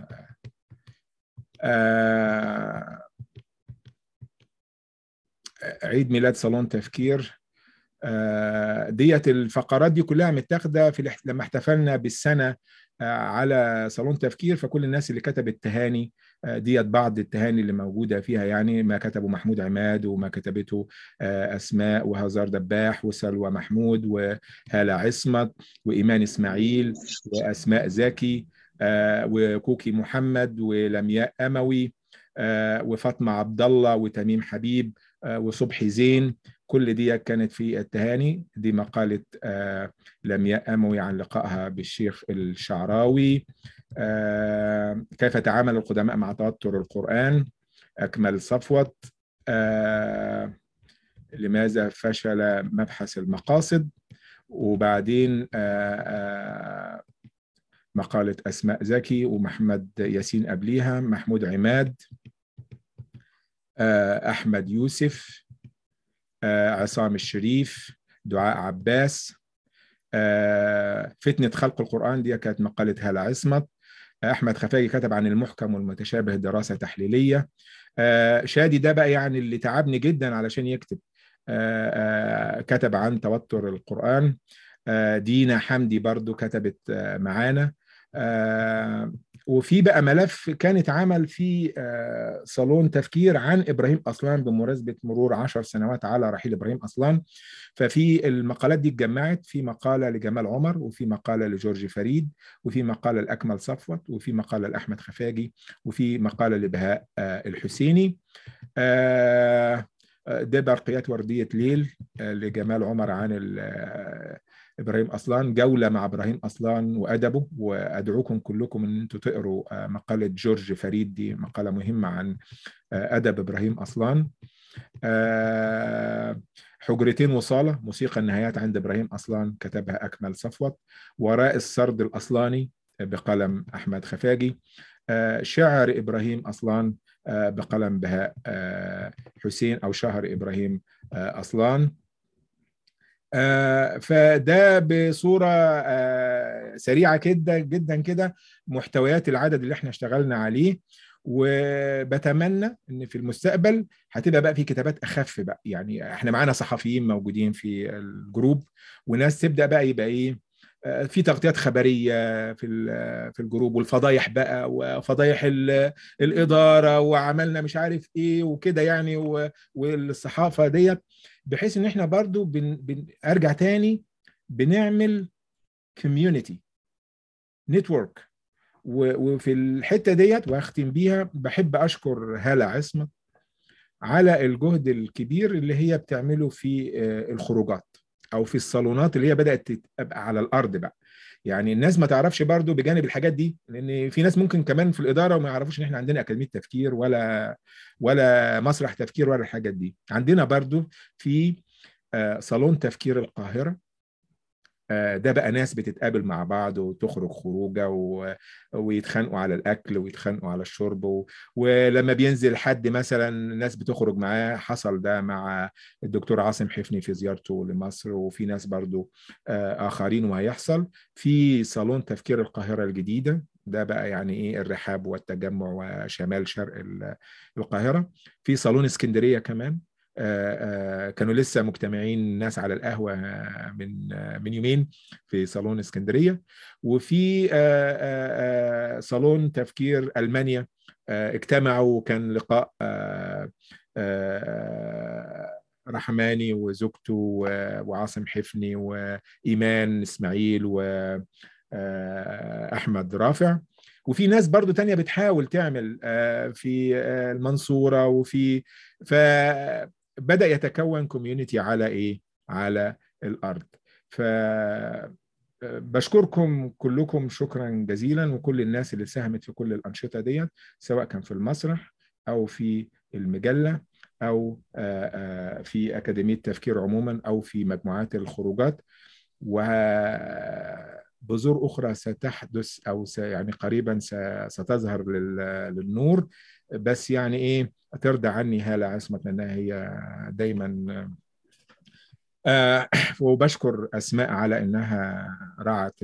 عيد ميلاد صالون تفكير ديت الفقرات دي كلها متاخده في لما احتفلنا بالسنه على صالون تفكير فكل الناس اللي كتبت تهاني ديت بعض التهاني اللي موجوده فيها يعني ما كتبه محمود عماد وما كتبته اسماء وهزار دباح وسلوى محمود وهاله عصمت وايمان اسماعيل واسماء زكي وكوكي محمد ولمياء اموي وفاطمه عبد الله وتميم حبيب وصبحي زين كل دي كانت في التهاني دي مقالة آه لمياء أموي عن لقائها بالشيخ الشعراوي آه كيف تعامل القدماء مع توتر القرآن أكمل صفوت آه لماذا فشل مبحث المقاصد وبعدين مقالة أسماء زكي ومحمد ياسين قبليها محمود عماد أحمد يوسف عصام الشريف دعاء عباس فتنة خلق القرآن دي كانت مقالة هالة عصمت احمد خفاجي كتب عن المحكم والمتشابه دراسه تحليليه شادي ده بقى يعني اللي تعبني جدا علشان يكتب كتب عن توتر القران دينا حمدي برضو كتبت معانا وفي بقى ملف كان اتعمل في صالون تفكير عن ابراهيم اصلان بمناسبه مرور عشر سنوات على رحيل ابراهيم اصلان ففي المقالات دي اتجمعت في مقاله لجمال عمر وفي مقاله لجورج فريد وفي مقاله لاكمل صفوت وفي مقاله لاحمد خفاجي وفي مقاله لبهاء الحسيني ده برقيات ورديه ليل لجمال عمر عن ابراهيم اصلان جوله مع ابراهيم اصلان وادبه وادعوكم كلكم ان انتم تقروا مقاله جورج فريد دي مقاله مهمه عن ادب ابراهيم اصلان حجرتين وصاله موسيقى النهايات عند ابراهيم اصلان كتبها اكمل صفوت وراء السرد الاصلاني بقلم احمد خفاجي شعر ابراهيم اصلان بقلم بهاء حسين او شهر ابراهيم اصلان فده بصوره سريعه كده جدا كده محتويات العدد اللي احنا اشتغلنا عليه وبتمنى ان في المستقبل هتبقى بقى في كتابات اخف بقى يعني احنا معانا صحفيين موجودين في الجروب وناس تبدا بقى يبقى ايه في تغطيات خبريه في في الجروب والفضايح بقى وفضايح الاداره وعملنا مش عارف ايه وكده يعني والصحافه ديت بحيث ان احنا برضو بن بن ارجع تاني بنعمل كوميونتي نتورك وفي الحته ديت واختم بيها بحب اشكر هاله عصمت على الجهد الكبير اللي هي بتعمله في الخروجات او في الصالونات اللي هي بدات تبقى على الارض بقى يعني الناس ما تعرفش برضو بجانب الحاجات دي لان في ناس ممكن كمان في الاداره وما يعرفوش ان احنا عندنا اكاديميه تفكير ولا ولا مسرح تفكير ولا الحاجات دي عندنا برضو في صالون تفكير القاهره ده بقى ناس بتتقابل مع بعض وتخرج خروجه و... ويتخانقوا على الاكل ويتخانقوا على الشرب و... ولما بينزل حد مثلا ناس بتخرج معاه حصل ده مع الدكتور عاصم حفني في زيارته لمصر وفي ناس برضو اخرين وهيحصل في صالون تفكير القاهره الجديده ده بقى يعني ايه الرحاب والتجمع وشمال شرق القاهره في صالون اسكندريه كمان كانوا لسه مجتمعين ناس على القهوة من من يومين في صالون اسكندرية وفي صالون تفكير ألمانيا اجتمعوا وكان لقاء رحماني وزوجته وعاصم حفني وإيمان إسماعيل وأحمد رافع وفي ناس برضو تانية بتحاول تعمل في المنصورة وفي ف بدا يتكون كوميونتي على ايه على الارض ف بشكركم كلكم شكرا جزيلا وكل الناس اللي ساهمت في كل الانشطه ديت سواء كان في المسرح او في المجله او في اكاديميه تفكير عموما او في مجموعات الخروجات وبذور اخرى ستحدث او يعني قريبا ستظهر للنور بس يعني ايه ترضى عني هالة عصمت لانها هي دايما آه وبشكر اسماء على انها رعت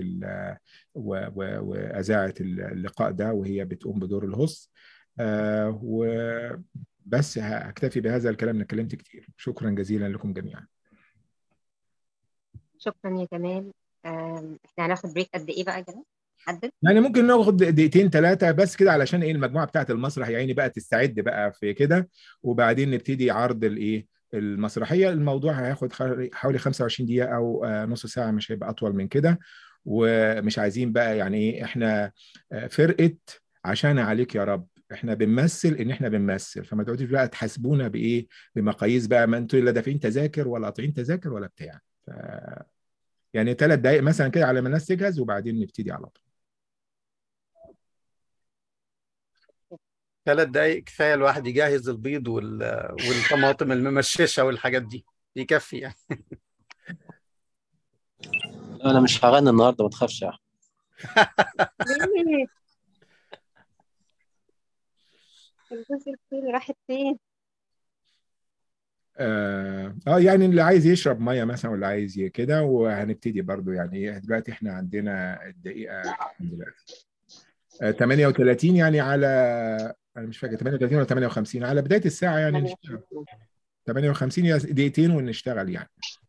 واذاعت اللقاء ده وهي بتقوم بدور الهوست آه وبس هكتفي بهذا الكلام انا اتكلمت كتير شكرا جزيلا لكم جميعا شكرا يا جمال احنا هناخد بريك قد ايه بقى يا جمال؟ حدد يعني ممكن ناخد دقيقتين ثلاثة بس كده علشان ايه المجموعة بتاعت المسرح يعني بقى تستعد بقى في كده وبعدين نبتدي عرض الايه المسرحية الموضوع هياخد حوالي 25 دقيقة أو نص ساعة مش هيبقى أطول من كده ومش عايزين بقى يعني ايه احنا فرقة عشان عليك يا رب احنا بنمثل ان احنا بنمثل فما تقعدوش بقى تحاسبونا بايه بمقاييس بقى ما انتوا لا دافعين تذاكر ولا قاطعين تذاكر ولا بتاع ف... يعني ثلاث دقائق مثلا كده على ما الناس تجهز وبعدين نبتدي على طول ثلاث دقايق كفايه الواحد يجهز البيض وال... والطماطم الممششه والحاجات دي يكفي يعني انا مش هغني النهارده ما تخافش يا الجزء الطويل راحت فين؟ اه آه، يعني اللي عايز يشرب ميه مثلا واللي عايز كده وهنبتدي برضو يعني دلوقتي احنا عندنا الدقيقه دلوقتي آه، 38 يعني على انا مش فاكر 38 ولا 58 على بدايه الساعه يعني نشتغل 58 يا دقيقتين ونشتغل يعني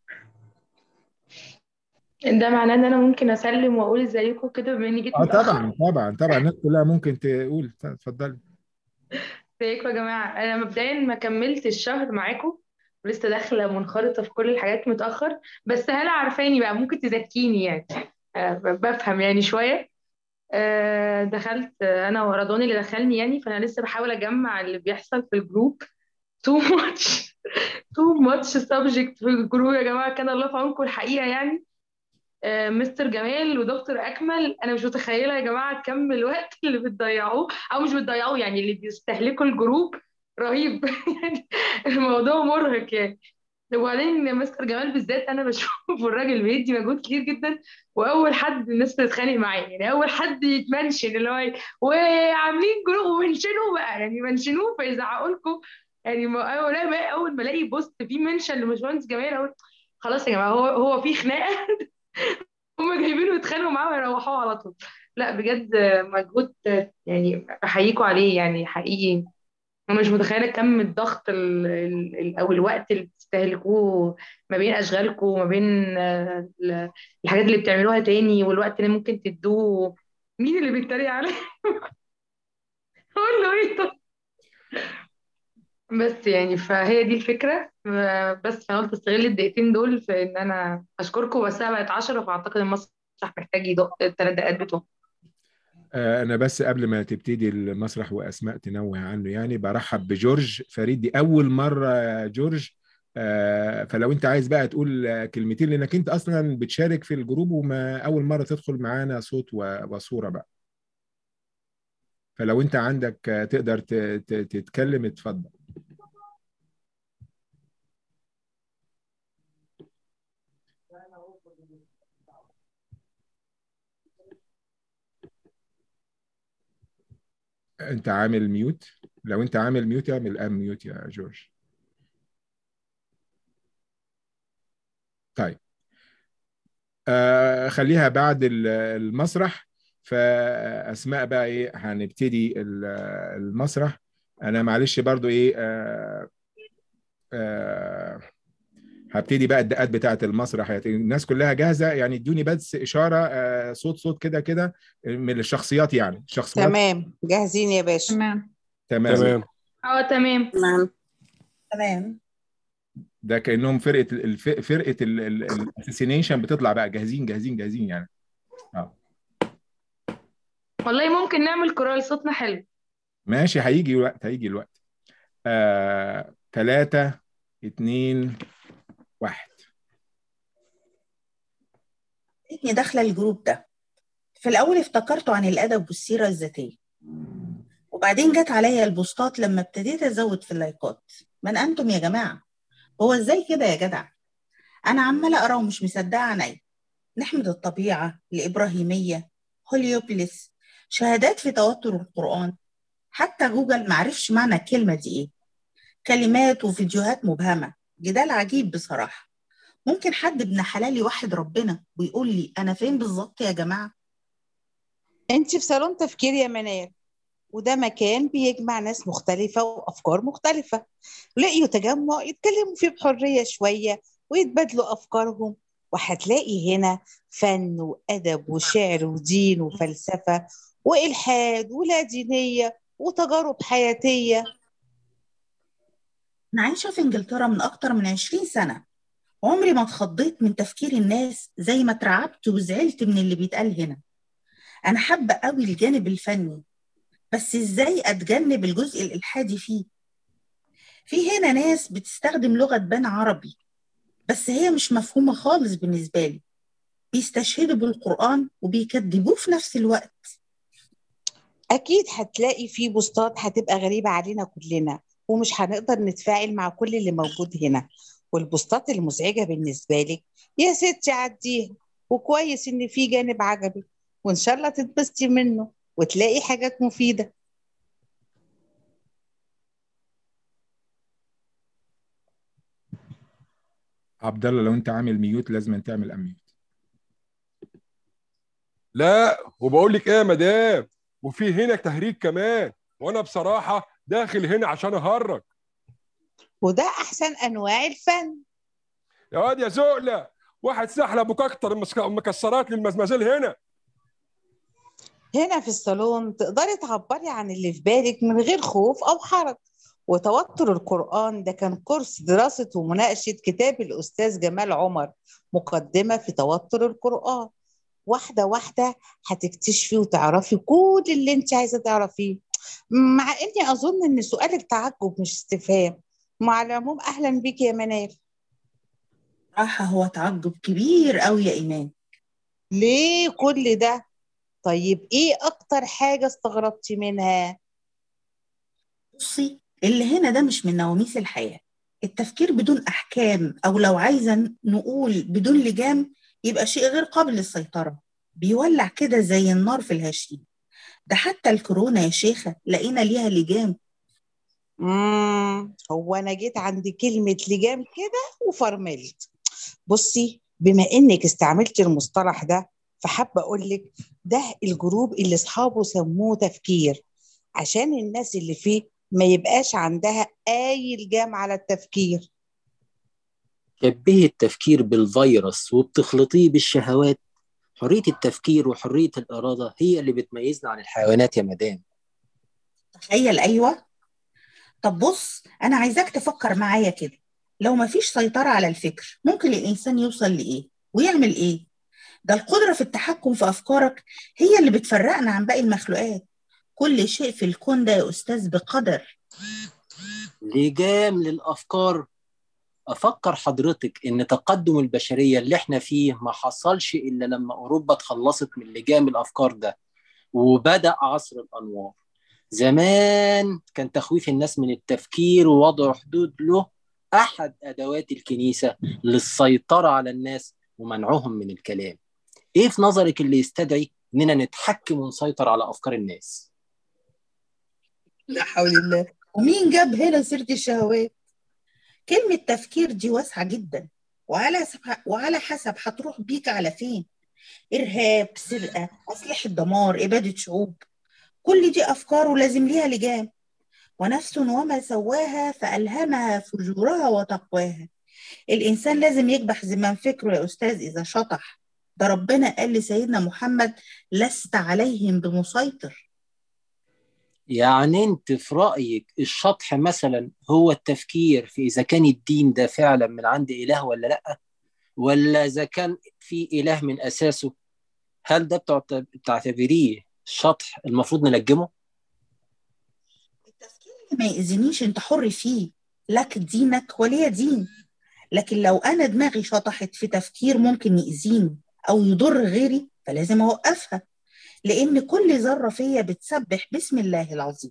ده معناه ان انا ممكن اسلم واقول ازيكم كده بما اني جيت اه متاخر طبعا طبعا طبعا الناس كلها ممكن تقول اتفضلي ازيكم يا جماعه انا مبدئيا ما كملتش الشهر معاكم ولسه داخله منخرطه في كل الحاجات متاخر بس هلا عارفاني بقى ممكن تزكيني يعني آه، بفهم يعني شويه آه، دخلت آه، انا ورضواني اللي دخلني يعني فانا لسه بحاول اجمع اللي بيحصل في الجروب تو ماتش تو ماتش سبجكت في الجروب يا جماعه كان الله في عونكم الحقيقه يعني آه، مستر جمال ودكتور اكمل انا مش متخيله يا جماعه كم الوقت اللي بتضيعوه او مش بتضيعوه يعني اللي بيستهلكوا الجروب رهيب يعني الموضوع مرهق يعني وبعدين مستر جمال بالذات انا بشوف الراجل بيدي مجهود كتير جدا واول حد الناس بتتخانق معاه يعني اول حد يتمنشن اللي هو ي- وعاملين جروب ومنشنوه بقى يعني منشنوه فيزعقوا لكم يعني ما- اول ما اول ما الاقي بوست فيه منشن لباشمهندس جمال اقول خلاص يا جماعه هو هو في خناقه هم جايبينه يتخانقوا معاه ويروحوه على طول لا بجد مجهود يعني احييكوا عليه يعني حقيقي انا مش متخيله كم الضغط ال ال ال- او الوقت اللي بتستهلكوه ما بين اشغالكم وما بين آه، ال- الحاجات اللي بتعملوها تاني والوقت اللي ممكن تدوه مين اللي بيتريق عليه اقول له ايه طب بس يعني فهي دي الفكره آه، بس فانا قلت استغل الدقيقتين دول في ان انا اشكركم بس الساعه بقت 10 فاعتقد المسرح محتاج يدق الثلاث دقات بتوعه آه، أنا بس قبل ما تبتدي المسرح وأسماء تنوه عنه يعني برحب بجورج فريد دي أول مرة يا جورج آه، فلو أنت عايز بقى تقول آه، كلمتين لأنك أنت أصلا بتشارك في الجروب وما أول مرة تدخل معانا صوت و- وصورة بقى فلو أنت عندك آه، تقدر ت- ت- تتكلم اتفضل أنت عامل ميوت لو أنت عامل ميوت اعمل أم ميوت يا جورج طيب آه خليها بعد ال- المسرح فأسماء بقى إيه هنبتدي ال- المسرح أنا معلش برضو إيه آه آه هبتدي بقى الدقات بتاعة المسرح يعني الناس كلها جاهزة يعني ادوني بس إشارة آه صوت صوت كده كده من الشخصيات يعني الشخصيات تمام جاهزين يا باشا تمام تمام تمام اه تمام تمام تمام ده كأنهم فرقة الف... فرقة الاساسينيشن بتطلع بقى جاهزين جاهزين جاهزين يعني اه والله ممكن نعمل كورال صوتنا حلو ماشي هيجي الوقت هيجي الوقت آه... ثلاثة اتنين واحد اني داخله الجروب ده في الاول افتكرته عن الادب والسيره الذاتيه وبعدين جت عليا البوستات لما ابتديت ازود في اللايكات من انتم يا جماعه هو ازاي كده يا جدع انا عماله اقرا ومش مصدقه عينيا نحمد الطبيعه الابراهيميه هوليوبلس شهادات في توتر القران حتى جوجل معرفش معنى الكلمه دي ايه كلمات وفيديوهات مبهمه جدال عجيب بصراحه ممكن حد ابن حلال يوحد ربنا ويقول لي انا فين بالظبط يا جماعه انت في صالون تفكير يا منال وده مكان بيجمع ناس مختلفة وأفكار مختلفة لقيوا تجمع يتكلموا فيه بحرية شوية ويتبادلوا أفكارهم وهتلاقي هنا فن وأدب وشعر ودين وفلسفة وإلحاد ولا دينية وتجارب حياتية أنا عايشة في إنجلترا من أكتر من عشرين سنة عمري ما اتخضيت من تفكير الناس زي ما اترعبت وزعلت من اللي بيتقال هنا أنا حابة قوي الجانب الفني بس إزاي أتجنب الجزء الإلحادي فيه في هنا ناس بتستخدم لغة بان عربي بس هي مش مفهومة خالص بالنسبة لي بيستشهدوا بالقرآن وبيكذبوه في نفس الوقت أكيد هتلاقي فيه بوستات هتبقى غريبة علينا كلنا ومش هنقدر نتفاعل مع كل اللي موجود هنا والبوستات المزعجة بالنسبة لك يا ستي عديها وكويس إن في جانب عجبك وإن شاء الله تتبسطي منه وتلاقي حاجات مفيدة عبد الله لو انت عامل ميوت لازم تعمل اميوت لا وبقول لك ايه يا مدام وفي هنا تهريج كمان وانا بصراحه داخل هنا عشان اهرج وده احسن انواع الفن يا واد يا زقله واحد سحل ابوك اكتر المسك- المكسرات للمزمازيل هنا هنا في الصالون تقدري تعبري عن اللي في بالك من غير خوف أو حرج وتوتر القرآن ده كان كورس دراسة ومناقشة كتاب الأستاذ جمال عمر مقدمة في توتر القرآن واحدة واحدة هتكتشفي وتعرفي كل اللي انت عايزة تعرفيه مع اني اظن ان سؤالك تعجب مش استفهام مع العموم اهلا بيك يا منال راحة هو تعجب كبير قوي يا إيمان ليه كل ده طيب ايه اكتر حاجة استغربتي منها بصي اللي هنا ده مش من نواميس الحياة التفكير بدون أحكام أو لو عايزة نقول بدون لجام يبقى شيء غير قابل للسيطرة بيولع كده زي النار في الهشيم ده حتى الكورونا يا شيخة لقينا ليها لجام مم. هو انا جيت عند كلمة لجام كده وفرملت بصي بما انك استعملتي المصطلح ده فحابة اقول لك ده الجروب اللي اصحابه سموه تفكير عشان الناس اللي فيه ما يبقاش عندها اي لجام على التفكير شبهي التفكير بالفيروس وبتخلطيه بالشهوات حرية التفكير وحرية الإرادة هي اللي بتميزنا عن الحيوانات يا مدام تخيل أيوة طب بص أنا عايزاك تفكر معايا كده لو مفيش سيطرة على الفكر ممكن الإنسان يوصل لإيه ويعمل إيه ده القدرة في التحكم في أفكارك هي اللي بتفرقنا عن باقي المخلوقات كل شيء في الكون ده يا أستاذ بقدر لجام للأفكار أفكر حضرتك إن تقدم البشرية اللي إحنا فيه ما حصلش إلا لما أوروبا اتخلصت من لجام الأفكار ده وبدأ عصر الأنوار زمان كان تخويف الناس من التفكير ووضع حدود له أحد أدوات الكنيسة للسيطرة على الناس ومنعهم من الكلام إيه في نظرك اللي يستدعي إننا نتحكم ونسيطر على أفكار الناس؟ لا حول الله ومين جاب هنا سيرة الشهوات كلمة تفكير دي واسعة جدا وعلى حسب وعلى حسب هتروح بيك على فين إرهاب سرقة أسلحة دمار إبادة شعوب كل دي أفكار ولازم ليها لجام ونفس وما سواها فألهمها فجورها وتقواها الإنسان لازم يكبح زمام فكره يا أستاذ إذا شطح ده ربنا قال لسيدنا محمد لست عليهم بمسيطر يعني انت في رأيك الشطح مثلا هو التفكير في إذا كان الدين ده فعلا من عند إله ولا لأ ولا إذا كان في إله من أساسه هل ده بتعت- بتعتبريه شطح المفروض نلجمه؟ التفكير اللي ما يأذينيش انت حر فيه لك دينك ولي دين لكن لو انا دماغي شطحت في تفكير ممكن يأذيني او يضر غيري فلازم اوقفها لان كل ذرة فيا بتسبح بسم الله العظيم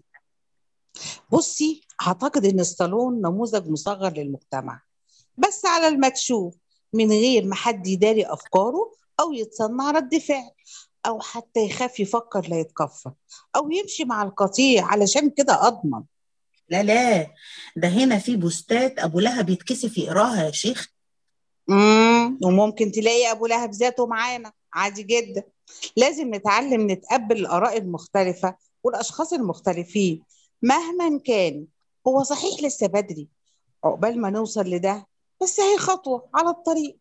بصي اعتقد ان الصالون نموذج مصغر للمجتمع بس على المكشوف من غير ما حد يداري افكاره او يتصنع رد فعل او حتى يخاف يفكر لا يتكفر او يمشي مع القطيع علشان كده اضمن لا لا ده هنا في بوستات ابو لهب يتكسف يقراها يا شيخ امم وممكن تلاقي ابو لهب ذاته معانا عادي جدا لازم نتعلم نتقبل الاراء المختلفه والاشخاص المختلفين مهما كان هو صحيح لسه بدري عقبال ما نوصل لده بس هي خطوه على الطريق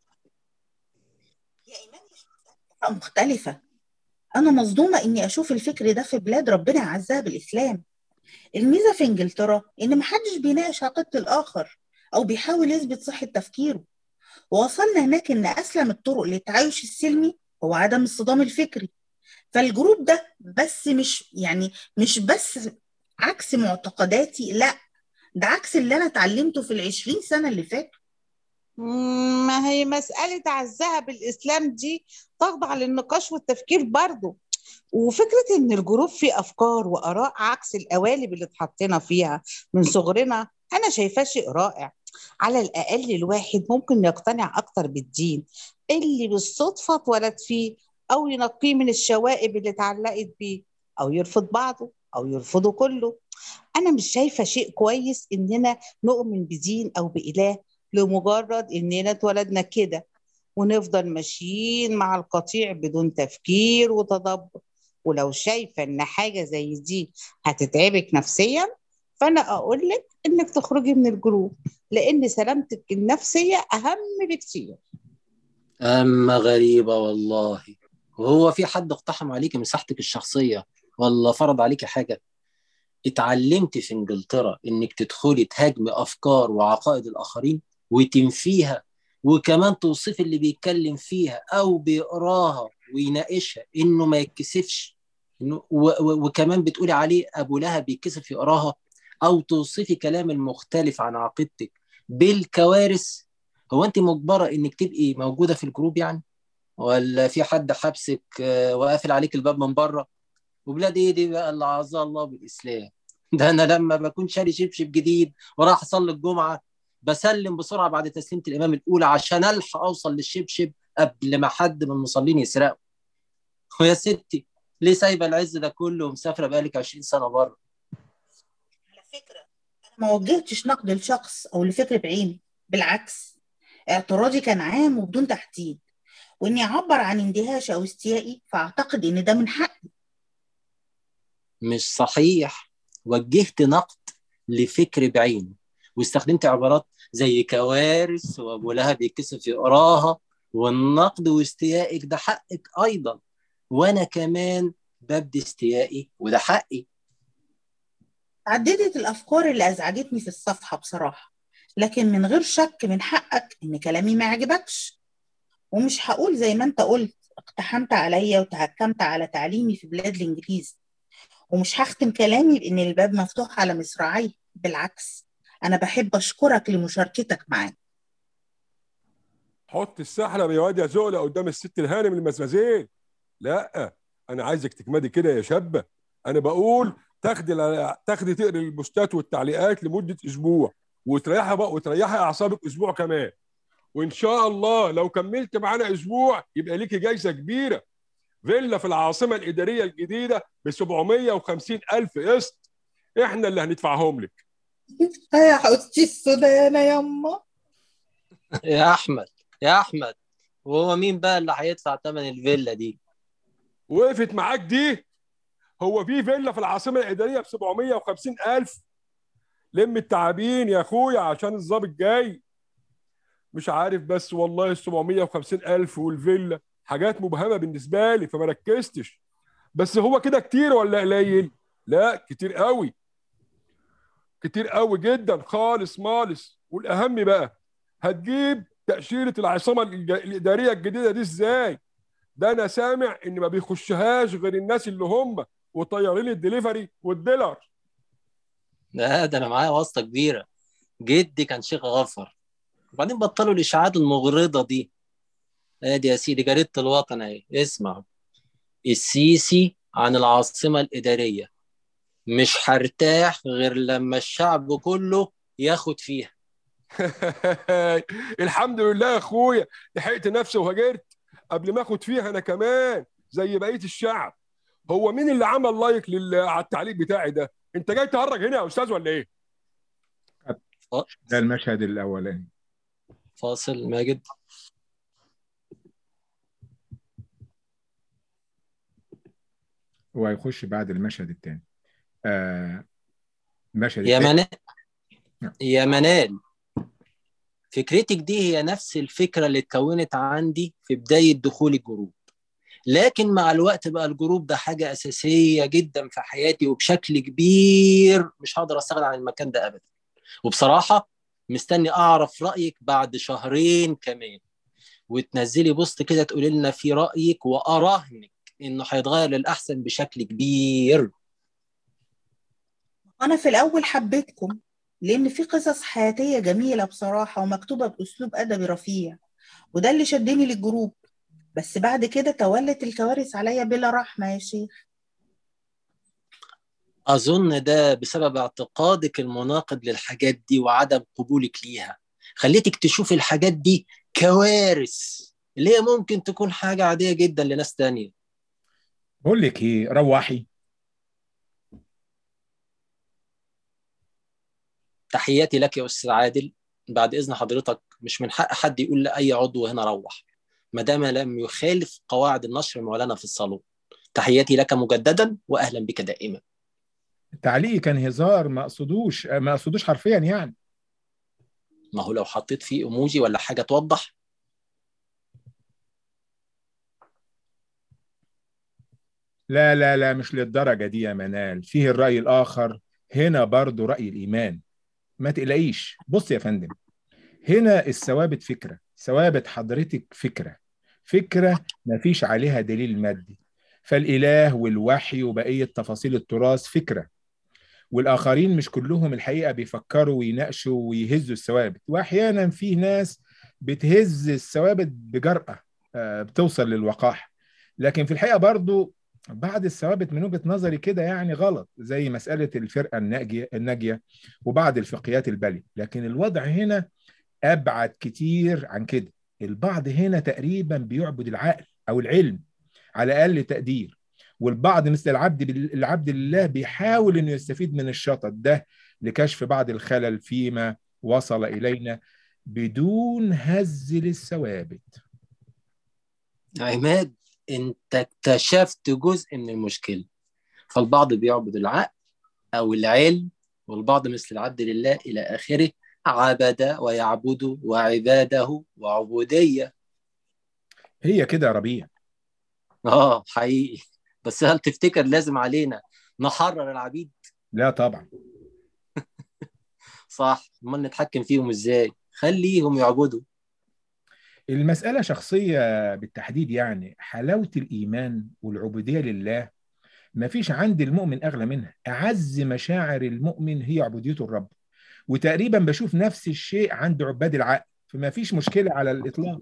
يا ايمان آراء مختلفة انا مصدومة اني اشوف الفكر ده في بلاد ربنا عزها بالاسلام الميزة في انجلترا ان محدش بيناقش عقيدة الاخر او بيحاول يثبت صحة تفكيره ووصلنا هناك ان اسلم الطرق للتعايش السلمي هو عدم الصدام الفكري فالجروب ده بس مش يعني مش بس عكس معتقداتي لا ده عكس اللي انا اتعلمته في العشرين سنة اللي فاتوا مم، ما هي مسألة عزها بالإسلام دي تخضع للنقاش والتفكير برضه وفكرة إن الجروب فيه أفكار وآراء عكس القوالب اللي اتحطينا فيها من صغرنا أنا شايفاه شيء رائع على الأقل الواحد ممكن يقتنع أكتر بالدين اللي بالصدفة اتولد فيه أو ينقيه من الشوائب اللي اتعلقت بيه أو يرفض بعضه أو يرفضه كله أنا مش شايفة شيء كويس إننا نؤمن بدين أو بإله لمجرد إننا اتولدنا كده ونفضل ماشيين مع القطيع بدون تفكير وتدبر ولو شايفة إن حاجة زي دي هتتعبك نفسيا فأنا أقول لك إنك تخرجي من الجروب لأن سلامتك النفسية أهم بكتير أما غريبة والله وهو في حد اقتحم عليك مساحتك الشخصية ولا فرض عليك حاجة اتعلمت في انجلترا انك تدخلي تهاجمي افكار وعقائد الاخرين وتنفيها وكمان توصفي اللي بيتكلم فيها او بيقراها ويناقشها انه ما يتكسفش إنه و- و- وكمان بتقولي عليه ابو لهب بيتكسف يقراها او توصفي كلام المختلف عن عقيدتك بالكوارث هو انت مجبره انك تبقي موجوده في الجروب يعني ولا في حد حبسك آه، وقافل عليك الباب من بره وبلاد ايه دي بقى اللي عزها الله بالاسلام ده انا لما بكون شاري شبشب جديد وراح اصلي الجمعه بسلم بسرعه بعد تسليمه الامام الاولى عشان الحق اوصل للشبشب قبل ما حد من المصلين يسرقه ويا ستي ليه سايبه العز ده كله ومسافره بقالك 20 سنه بره على فكرة أنا ما وجهتش نقد لشخص أو لفكر بعينه بالعكس اعتراضي كان عام وبدون تحديد وإني أعبر عن اندهاشي أو استيائي فأعتقد إن ده من حقي مش صحيح وجهت نقد لفكر بعينه واستخدمت عبارات زي كوارث وابو لهب يتكسف يقراها والنقد واستيائك ده حقك ايضا وانا كمان ببدي استيائي وده حقي عددت الأفكار اللي أزعجتني في الصفحة بصراحة لكن من غير شك من حقك إن كلامي ما يعجبكش ومش هقول زي ما أنت قلت اقتحمت عليا وتهكمت على تعليمي في بلاد الإنجليز ومش هختم كلامي بإن الباب مفتوح على مصراعي بالعكس أنا بحب أشكرك لمشاركتك معانا حط السحلب يا واد يا زقله قدام الست الهانم المزمزين لا انا عايزك تكمدي كده يا شابه انا بقول تاخدي ال- تاخدي تقري البوستات والتعليقات لمده اسبوع وتريحي بقى وتريحي اعصابك اسبوع كمان وان شاء الله لو كملت معانا اسبوع يبقى ليكي جايزه كبيره فيلا في العاصمه الاداريه الجديده ب 750 الف قسط احنا اللي هندفعهم لك يا حوستي السودانة يما يا احمد يا احمد وهو مين بقى اللي هيدفع ثمن الفيلا دي وقفت معاك دي هو في فيلا في العاصمه الاداريه ب 750 الف لم التعابين يا اخويا عشان الظابط جاي مش عارف بس والله ال 750 الف والفيلا حاجات مبهمه بالنسبه لي فما ركزتش بس هو كده كتير ولا قليل لا كتير قوي كتير قوي جدا خالص مالص والاهم بقى هتجيب تاشيره العاصمه الج- الاداريه الجديده دي ازاي ده انا سامع ان ما بيخشهاش غير الناس اللي هم وطيارين الدليفري والديلر لا ده انا معايا واسطه كبيره جدي كان شيخ غفر وبعدين بطلوا الاشاعات المغرضه دي ادي يا سيدي جريده الوطن اهي اسمع السيسي عن العاصمه الاداريه مش هرتاح غير لما الشعب كله ياخد فيها الحمد لله يا اخويا لحقت نفسي وهاجرت قبل ما اخد فيها انا كمان زي بقيه الشعب هو مين اللي عمل لايك لل... على التعليق بتاعي ده انت جاي تهرج هنا يا استاذ ولا ايه ده المشهد الاولاني فاصل ماجد هو هيخش بعد المشهد الثاني آه المشهد يا التاني- منال يا منال فكرتك دي هي نفس الفكرة اللي اتكونت عندي في بداية دخول الجروب لكن مع الوقت بقى الجروب ده حاجة أساسية جدا في حياتي وبشكل كبير مش هقدر أستغنى عن المكان ده أبدا وبصراحة مستني أعرف رأيك بعد شهرين كمان وتنزلي بوست كده تقولي لنا في رأيك وأراهنك إنه هيتغير للأحسن بشكل كبير أنا في الأول حبيتكم لأن في قصص حياتية جميلة بصراحة ومكتوبة بأسلوب أدبي رفيع وده اللي شدني للجروب بس بعد كده تولت الكوارث عليا بلا رحمة يا شيخ أظن ده بسبب اعتقادك المناقض للحاجات دي وعدم قبولك ليها خليتك تشوف الحاجات دي كوارث اللي هي ممكن تكون حاجة عادية جدا لناس تانية بقول لك ايه روحي تحياتي لك يا أستاذ عادل بعد إذن حضرتك مش من حق حد يقول لأي عضو هنا روح ما دام لم يخالف قواعد النشر المعلنة في الصالون تحياتي لك مجددا واهلا بك دائما تعليقي كان هزار ما اقصدوش ما اقصدوش حرفيا يعني ما هو لو حطيت فيه ايموجي ولا حاجه توضح لا لا لا مش للدرجة دي يا منال فيه الرأي الآخر هنا برضو رأي الإيمان ما تقلقيش بص يا فندم هنا الثوابت فكرة ثوابت حضرتك فكرة فكرة ما فيش عليها دليل مادي فالإله والوحي وبقية تفاصيل التراث فكرة والآخرين مش كلهم الحقيقة بيفكروا ويناقشوا ويهزوا الثوابت وأحيانا في ناس بتهز الثوابت بجرأة آه، بتوصل للوقاحة لكن في الحقيقة برضو بعض الثوابت من وجهة نظري كده يعني غلط زي مسألة الفرقة الناجية الناجية وبعض الفقهيات البالية لكن الوضع هنا أبعد كتير عن كده البعض هنا تقريبا بيعبد العقل أو العلم على أقل تقدير والبعض مثل العبد بال- العبد لله بيحاول انه يستفيد من الشطط ده لكشف بعض الخلل فيما وصل الينا بدون هز للثوابت عماد انت اكتشفت جزء من المشكله فالبعض بيعبد العقل او العلم والبعض مثل العبد لله الى اخره عبد ويعبد وعباده وعبوديه هي كده يا ربيع اه حقيقي بس هل تفتكر لازم علينا نحرر العبيد لا طبعا صح امال نتحكم فيهم ازاي خليهم يعبدوا المسألة شخصية بالتحديد يعني حلاوة الإيمان والعبودية لله ما فيش عند المؤمن أغلى منها أعز مشاعر المؤمن هي عبوديته الرب وتقريبا بشوف نفس الشيء عند عباد العقل فما فيش مشكلة على الإطلاق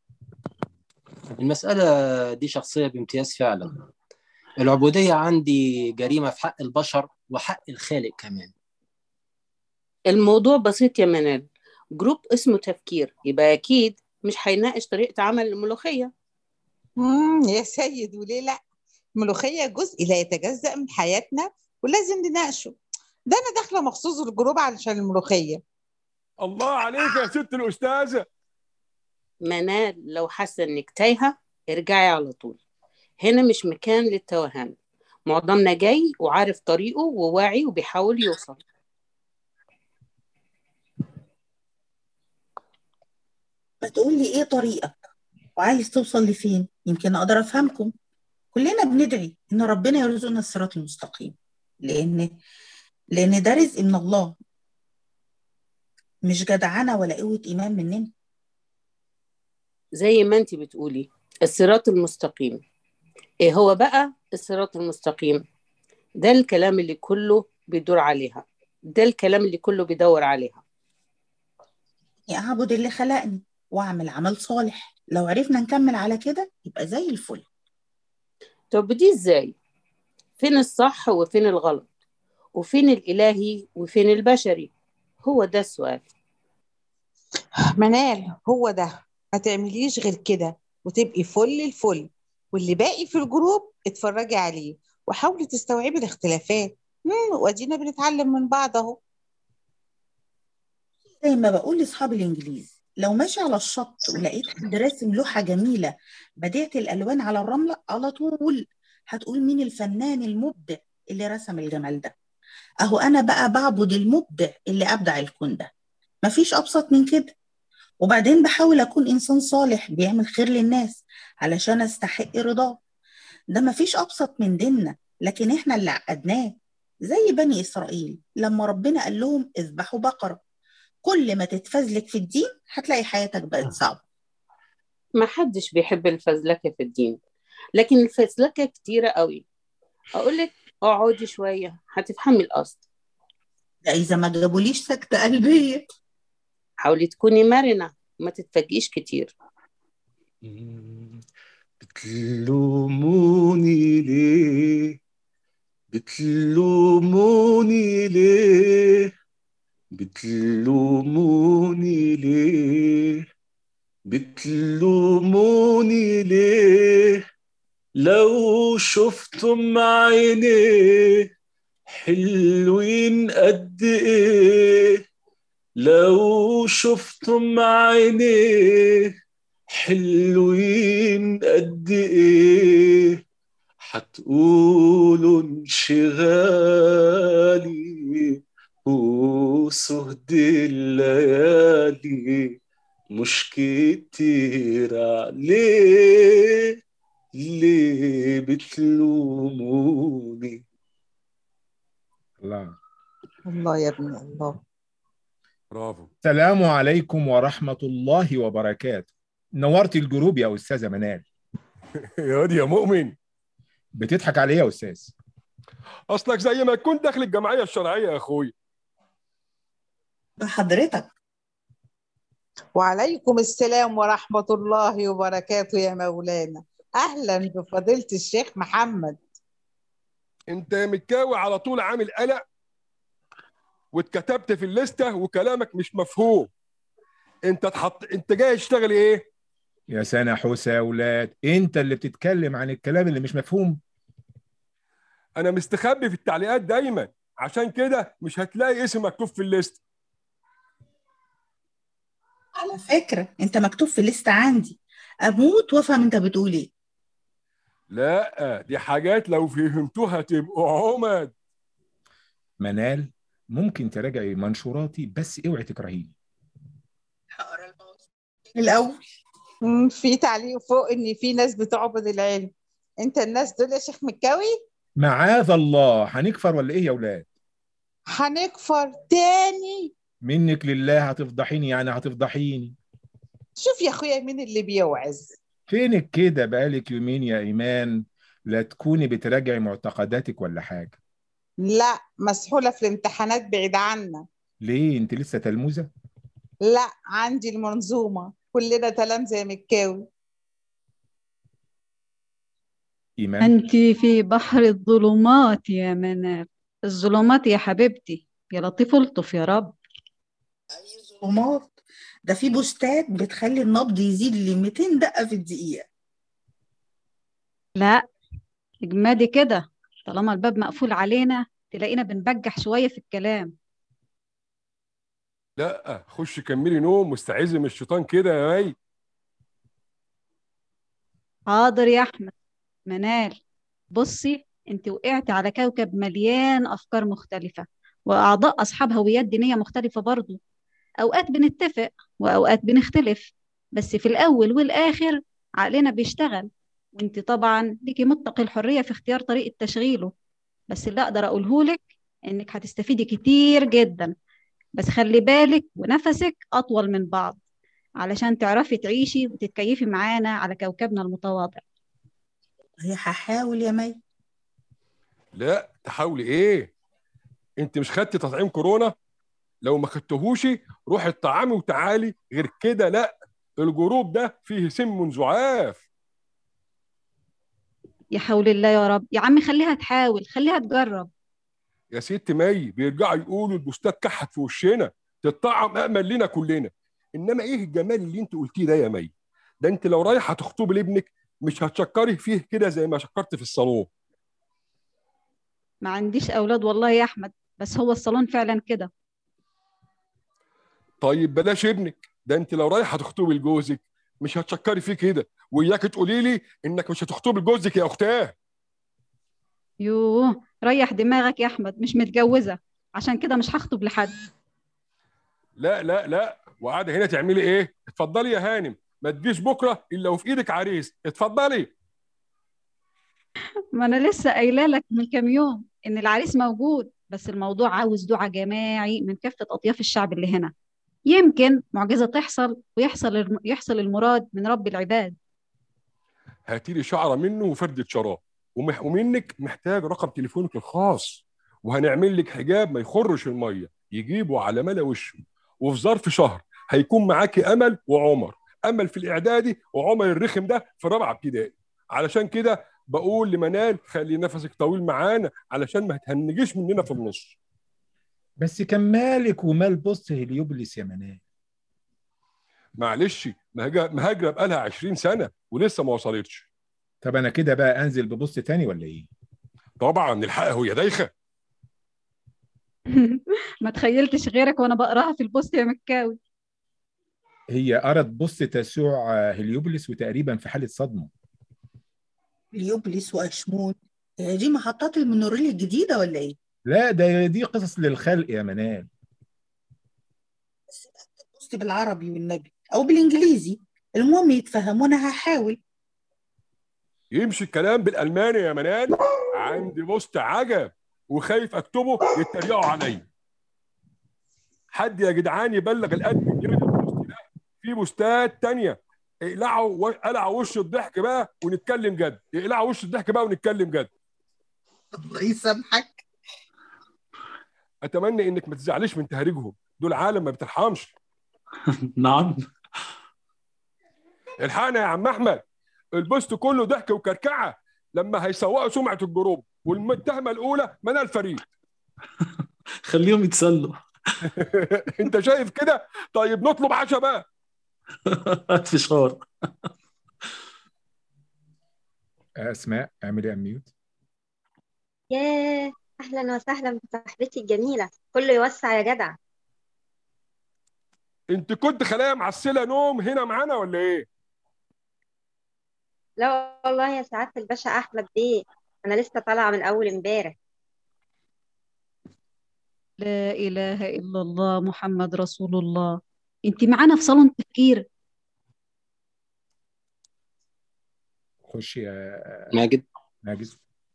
المسألة دي شخصية بامتياز فعلا العبودية عندي جريمة في حق البشر وحق الخالق كمان الموضوع بسيط يا منال جروب اسمه تفكير يبقى أكيد مش هيناقش طريقة عمل الملوخية مم يا سيد وليه لا الملوخية جزء لا يتجزأ من حياتنا ولازم نناقشه ده أنا داخلة مخصوص الجروب علشان الملوخية الله عليك يا ست الأستاذة منال لو حاسة إنك تايهة ارجعي على طول هنا مش مكان للتوهان معظمنا جاي وعارف طريقه وواعي وبيحاول يوصل ما تقول لي ايه طريقك وعايز توصل لفين يمكن اقدر افهمكم كلنا بندعي ان ربنا يرزقنا الصراط المستقيم لان لان ده رزق من الله مش جدعنه ولا قوه ايمان مننا زي ما انت بتقولي الصراط المستقيم ايه هو بقى الصراط المستقيم ده الكلام اللي كله بيدور عليها ده الكلام اللي كله بيدور عليها يعني اعبد اللي خلقني واعمل عمل صالح لو عرفنا نكمل على كده يبقى زي الفل طب دي ازاي فين الصح وفين الغلط وفين الالهي وفين البشري هو ده السؤال منال هو ده ما تعمليش غير كده وتبقي فل الفل واللي باقي في الجروب اتفرجي عليه وحاولي تستوعبي الاختلافات مم، وادينا بنتعلم من بعض اهو زي ما بقول لاصحابي الانجليز لو ماشي على الشط ولقيت حد راسم لوحه جميله بديعه الالوان على الرمله على طول هتقول مين الفنان المبدع اللي رسم الجمال ده اهو انا بقى بعبد المبدع اللي ابدع الكون ده مفيش ابسط من كده وبعدين بحاول اكون انسان صالح بيعمل خير للناس علشان استحق رضاه ده مفيش ابسط من ديننا لكن احنا اللي عقدناه زي بني اسرائيل لما ربنا قال لهم اذبحوا بقره كل ما تتفزلك في الدين هتلاقي حياتك بقت صعبه ما حدش بيحب الفزلكة في الدين لكن الفزلكة كتيرة قوي أقول لك اقعدي شوية هتفهمي القصد ده اذا ما جابوليش سكته قلبيه حاولي تكوني مرنة ما تتفاجئيش كتير بتلوموني ليه بتلوموني ليه بتلوموني ليه بتلوموني ليه لو شفتم عيني حلوين قد ايه لو شفتم عيني حلوين قد ايه هتقولوا انشغالي وسهد الليالي مش كتير عليه ليه بتلوموني الله الله يا ابني الله برافو السلام عليكم ورحمة الله وبركاته نورتي الجروب يا أستاذة منال يا واد يا مؤمن بتضحك عليه يا أستاذ اصلك زي ما تكون داخل الجمعيه الشرعيه يا اخويا بحضرتك وعليكم السلام ورحمة الله وبركاته يا مولانا أهلا بفضيلة الشيخ محمد انت يا متكاوي على طول عامل قلق واتكتبت في الليسته وكلامك مش مفهوم انت تحط انت جاي تشتغل ايه يا سنة حوسة يا أولاد أنت اللي بتتكلم عن الكلام اللي مش مفهوم انا مستخبي في التعليقات دايما عشان كده مش هتلاقي اسم مكتوب في الليست على فكرة أنت مكتوب في الليست عندي أموت وأفهم أنت بتقول إيه لا دي حاجات لو فهمتوها تبقوا عمد منال ممكن تراجعي منشوراتي بس اوعي تكرهيني الأول مم، في تعليق فوق إن في ناس بتعبد العلم أنت الناس دول يا شيخ مكاوي معاذ الله هنكفر ولا إيه يا أولاد هنكفر تاني منك لله هتفضحيني يعني هتفضحيني شوف يا أخويا مين اللي بيوعظ فينك كده بقالك يومين يا إيمان لا تكوني بتراجعي معتقداتك ولا حاجة لا مسحولة في الامتحانات بعيد عنا ليه انت لسه تلموذة لا عندي المنظومة كلنا تلامذة يا مكاوي إيمان أنت في بحر الظلمات يا منال الظلمات يا حبيبتي يا لطيف الطف يا رب ظلمات ده في بوستات بتخلي النبض يزيد ل 200 دقة في الدقيقة لا اجمادي كده طالما الباب مقفول علينا تلاقينا بنبجح شوية في الكلام لا خش كملي نوم واستعيذي من الشيطان كده يا مي حاضر يا أحمد منال بصي انت وقعتي على كوكب مليان أفكار مختلفة وأعضاء أصحاب هويات دينية مختلفة برضو أوقات بنتفق وأوقات بنختلف بس في الأول والآخر عقلنا بيشتغل وانت طبعا ليكي مطلق الحرية في اختيار طريقة تشغيله بس اللي أقدر أقوله لك إنك هتستفيدي كتير جدا بس خلي بالك ونفسك أطول من بعض علشان تعرفي تعيشي وتتكيفي معانا على كوكبنا المتواضع هي هحاول يا مي لا تحاولي ايه انت مش خدتي تطعيم كورونا لو ما خدتهوش روحي الطعامي وتعالي غير كده لا الجروب ده فيه سم زعاف يا حول الله يا رب يا عمي خليها تحاول خليها تجرب يا ست مي بيرجعوا يقولوا البوستات كحت في وشنا تطعم امل لنا كلنا انما ايه الجمال اللي انت قلتيه ده يا مي ده انت لو رايحه تخطبي لابنك مش هتشكري فيه كده زي ما شكرت في الصالون ما عنديش أولاد والله يا أحمد بس هو الصالون فعلا كده طيب بلاش ابنك ده انت لو رايحه تخطبي لجوزك مش هتشكري فيه كده وياك تقولي لي انك مش هتخطبي لجوزك يا اختاه يوه ريح دماغك يا أحمد مش متجوزة عشان كده مش هخطب لحد لا لا لا وقاعده هنا تعملي ايه اتفضلي يا هانم ما تجيش بكره الا وفي ايدك عريس اتفضلي ما أنا لسه قايلة لك من كام يوم إن العريس موجود بس الموضوع عاوز دعاء جماعي من كافة أطياف الشعب اللي هنا يمكن معجزة تحصل ويحصل الم- يحصل المراد من رب العباد هاتي لي شعره منه وفردة شراب ومح- ومنك محتاج رقم تليفونك الخاص وهنعمل لك حجاب ما يخرش الميه يجيبه على ملا وشه وفي ظرف شهر هيكون معاكي امل وعمر امل في الاعدادي وعمر الرخم ده في رابعه ابتدائي علشان كده بقول لمنال خلي نفسك طويل معانا علشان ما تهنجيش مننا في النص بس كان مالك ومال بص هليوبلس يا منال معلش مهاجة- مهاجره بقالها 20 سنه ولسه ما وصلتش طب انا كده بقى انزل ببص تاني ولا ايه طبعا الحقها يا دايخه ما تخيلتش غيرك وأنا بقراها في البوست يا مكاوي هي قرت بص تسوع هليوبلس وتقريبا في حالة صدمة اليوبلس وأشمون هي دي محطات المونوريل الجديدة ولا إيه؟ لا ده دي قصص للخلق يا منال بس بقى بص بالعربي والنبي أو بالإنجليزي المهم يتفهم وأنا هحاول يمشي الكلام بالالماني يا منال عندي بوست عجب وخايف اكتبه يتريقوا عليا حد يا جدعان يبلغ الادمن يرد البوست ده في بوستات تانية اقلعوا قلعوا وش الضحك بقى ونتكلم جد اقلعوا وش الضحك بقى ونتكلم جد الله يسامحك اتمنى انك ما تزعليش من تهريجهم دول عالم ما بترحمش نعم الحقنا يا عم احمد البوست كله ضحك وكركعه لما هيسوقوا سمعه الجروب والمتهمه الاولى منال فريد خليهم يتسلوا انت شايف كده طيب نطلب عشاء بقى هات فشار اسماء اعملي اميوت ياه اهلا وسهلا بصاحبتي الجميله كله يوسع يا جدع انت كنت خلايا معسله نوم هنا معانا ولا ايه لا والله يا سعاده الباشا احمد بيه انا لسه طالعه من اول امبارح لا إله إلا الله محمد رسول الله انت معانا في صالون تفكير خش يا ماجد ماجد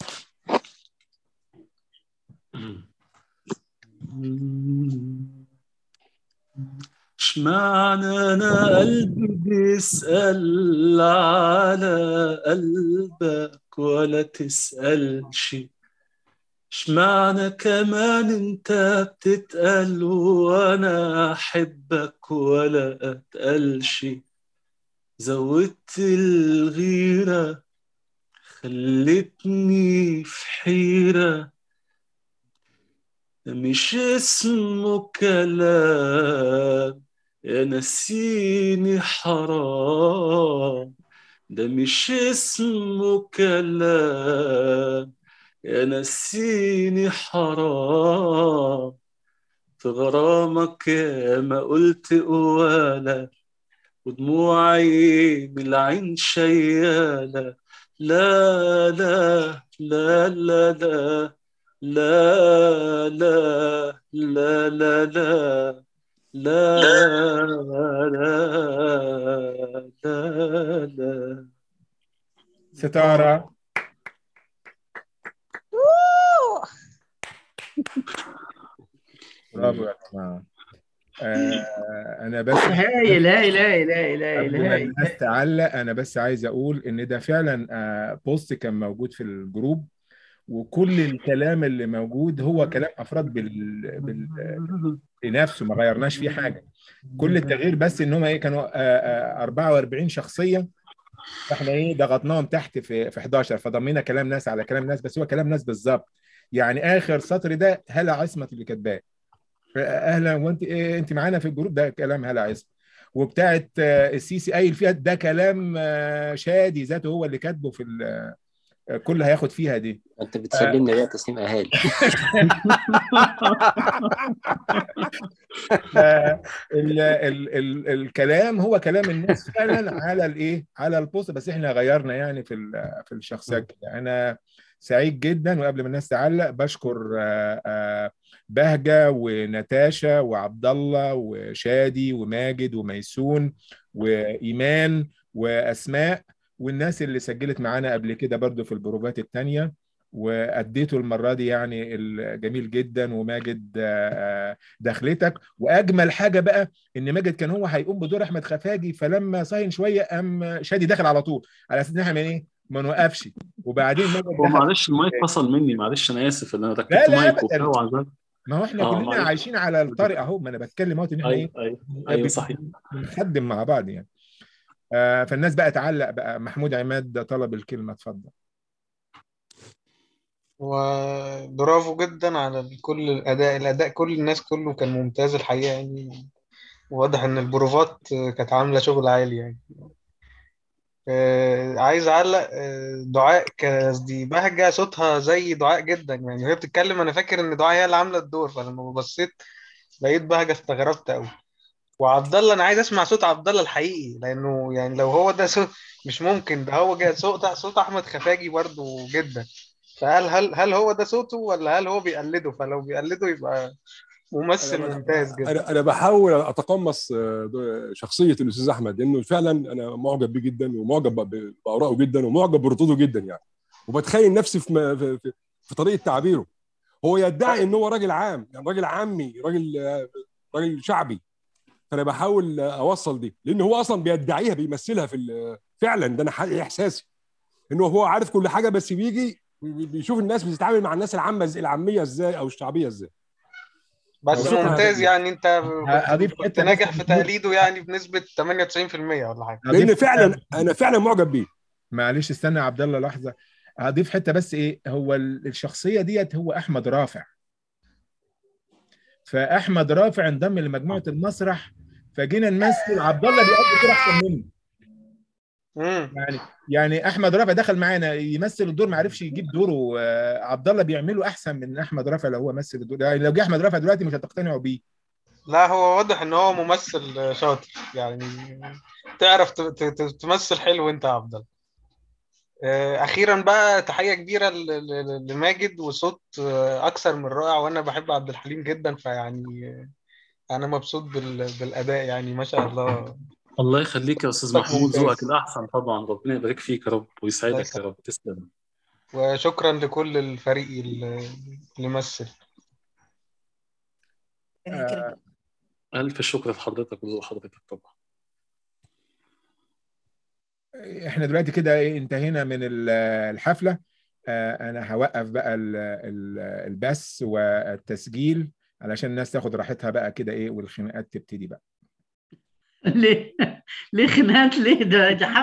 اشمعنى انا قلبي بيسأل على قلبك ولا تسألش اشمعنى كمان انت بتتقل وانا احبك ولا اتقلش زودت الغيرة خلتني في حيرة ده مش اسمه كلام يا نسيني حرام ده مش اسمه كلام يا نسيني حرام في غرامك يا ما قلت ولا ودموعي من العين شيالة لا لا لا لا لا لا لا لا لا لا لا لا لا لا ستارة برافو يا جماعة آه أنا بس هايل هايل هايل هايل هايل قبل ما هايل الناس تعلق أنا بس عايز أقول إن ده فعلا آه بوست كان موجود في الجروب وكل الكلام اللي موجود هو كلام أفراد بال... بال... بنفسه ما غيرناش فيه حاجة كل التغيير بس إن هم إيه كانوا آه آه 44 شخصية فاحنا ايه ضغطناهم تحت في في 11 فضمينا كلام ناس على كلام ناس بس هو كلام ناس بالظبط يعني اخر سطر ده هلا عصمت اللي كاتباه اهلا وانت إيه انت معانا في الجروب ده كلام هلا عصمت وبتاعت آه، السيسي قايل فيها ده كلام آه، شادي ذاته هو اللي كاتبه في ال- آه، كل هياخد فيها دي انت بتسلمني بقى تسليم اهالي آه، ال ال ال الكلام هو كلام الناس فعلا على الايه على البوست بس احنا غيرنا يعني في ال- في الشخصيات كده انا سعيد جدا وقبل ما الناس تعلق بشكر آه، آه، بهجة ونتاشا وعبد الله وشادي وماجد وميسون وإيمان وأسماء والناس اللي سجلت معانا قبل كده برضو في البروفات التانية وأديته المرة دي يعني الجميل جدا وماجد آه، آه، دخلتك واجمل حاجه بقى ان ماجد كان هو هيقوم بدور احمد خفاجي فلما صهين شويه قام شادي دخل على طول على اساس ان احنا من ايه ما نوقفش وبعدين ماجد هو دخل معلش المايك فصل مني معلش انا اسف ان انا لا ركبت لا مايك وبتاع ابدا وعزلت ما هو احنا اه كلنا معلش عايشين على الطريق اهو ما انا بتكلم اهوت ان احنا ايه ايوه ايوه ايوه بن- صحيح بنخدم مع بعض يعني آه فالناس بقى تعلق بقى محمود عماد طلب الكلمه اتفضل وبرافو جدا على كل الأداء الأداء كل الناس كله كان ممتاز الحقيقة يعني واضح إن البروفات كانت عاملة شغل عالي يعني آه، عايز أعلق آه، دعاء قصدي بهجة صوتها زي دعاء جدا يعني وهي بتتكلم أنا فاكر إن دعاء هي اللي عاملة الدور فلما بصيت لقيت بهجة استغربت أوي وعبد الله انا عايز اسمع صوت عبد الله الحقيقي لانه يعني لو هو ده صوت مش ممكن ده هو جاي صوت صوت احمد خفاجي برضو جدا فهل هل هل هو ده صوته ولا هل هو بيقلده فلو بيقلده يبقى ممثل ممتاز جدا انا انا بحاول اتقمص آه، شخصيه الاستاذ احمد لانه فعلا انا معجب بيه جدا ومعجب ب- بارائه جدا ومعجب بردوده جدا يعني وبتخيل نفسي في م- في, في, في طريقه تعبيره هو يدعي ان هو راجل عام يعني راجل عامي راجل آه، راجل شعبي فانا بحاول اوصل دي لان هو اصلا بيدعيها بيمثلها في ال- فعلا ده انا ح- احساسي انه هو عارف كل حاجه بس بيجي بي- بيشوف الناس بتتعامل مع الناس العامه إز- العاميه ازاي او الشعبيه ازاي بس شكراً ممتاز جداً. يعني انت هضيف كنت حتة بس ناجح في محمود. تقليده يعني بنسبة 98% ولا حاجة لان هضيف فعلا حتة- انا فعلا معجب بيه معلش استنى يا عبد الله لحظه هضيف حته بس ايه هو ال- الشخصيه ديت هو احمد رافع فاحمد رافع انضم لمجموعه المسرح فجينا نمثل عبد الله بيأدي كده احسن منه امم يعني يعني احمد رافع دخل معانا يمثل الدور ما عرفش يجيب دوره آه، عبد الله بيعمله احسن من احمد رافع لو هو مثل الدور يعني لو جه احمد رافع دلوقتي مش هتقتنعوا بيه لا هو واضح ان هو ممثل شاطر يعني تعرف ت- ت- ت- تمثل حلو انت يا عبد الله آه، اخيرا بقى تحيه كبيره ل- ل- لماجد وصوت آه، اكثر من رائع وانا بحب عبد الحليم جدا فيعني آه، انا مبسوط بال- بالاداء يعني ما شاء الله الله يخليك يا استاذ صوتك محمود ممتاز. ذوقك الاحسن طبعا ربنا يبارك فيك يا رب ويسعدك يا رب تسلم وشكرا لكل الفريق اللي اللي مثل آه، الف شكر لحضرتك وذوق حضرتك طبعا احنا دلوقتي كده إيه، انتهينا من ال- الحفله آه، انا هوقف بقى ال- ال- البث والتسجيل علشان الناس تاخد راحتها بقى كده ايه والخناقات تبتدي بقى ليه ليه خناقات ليه ده ده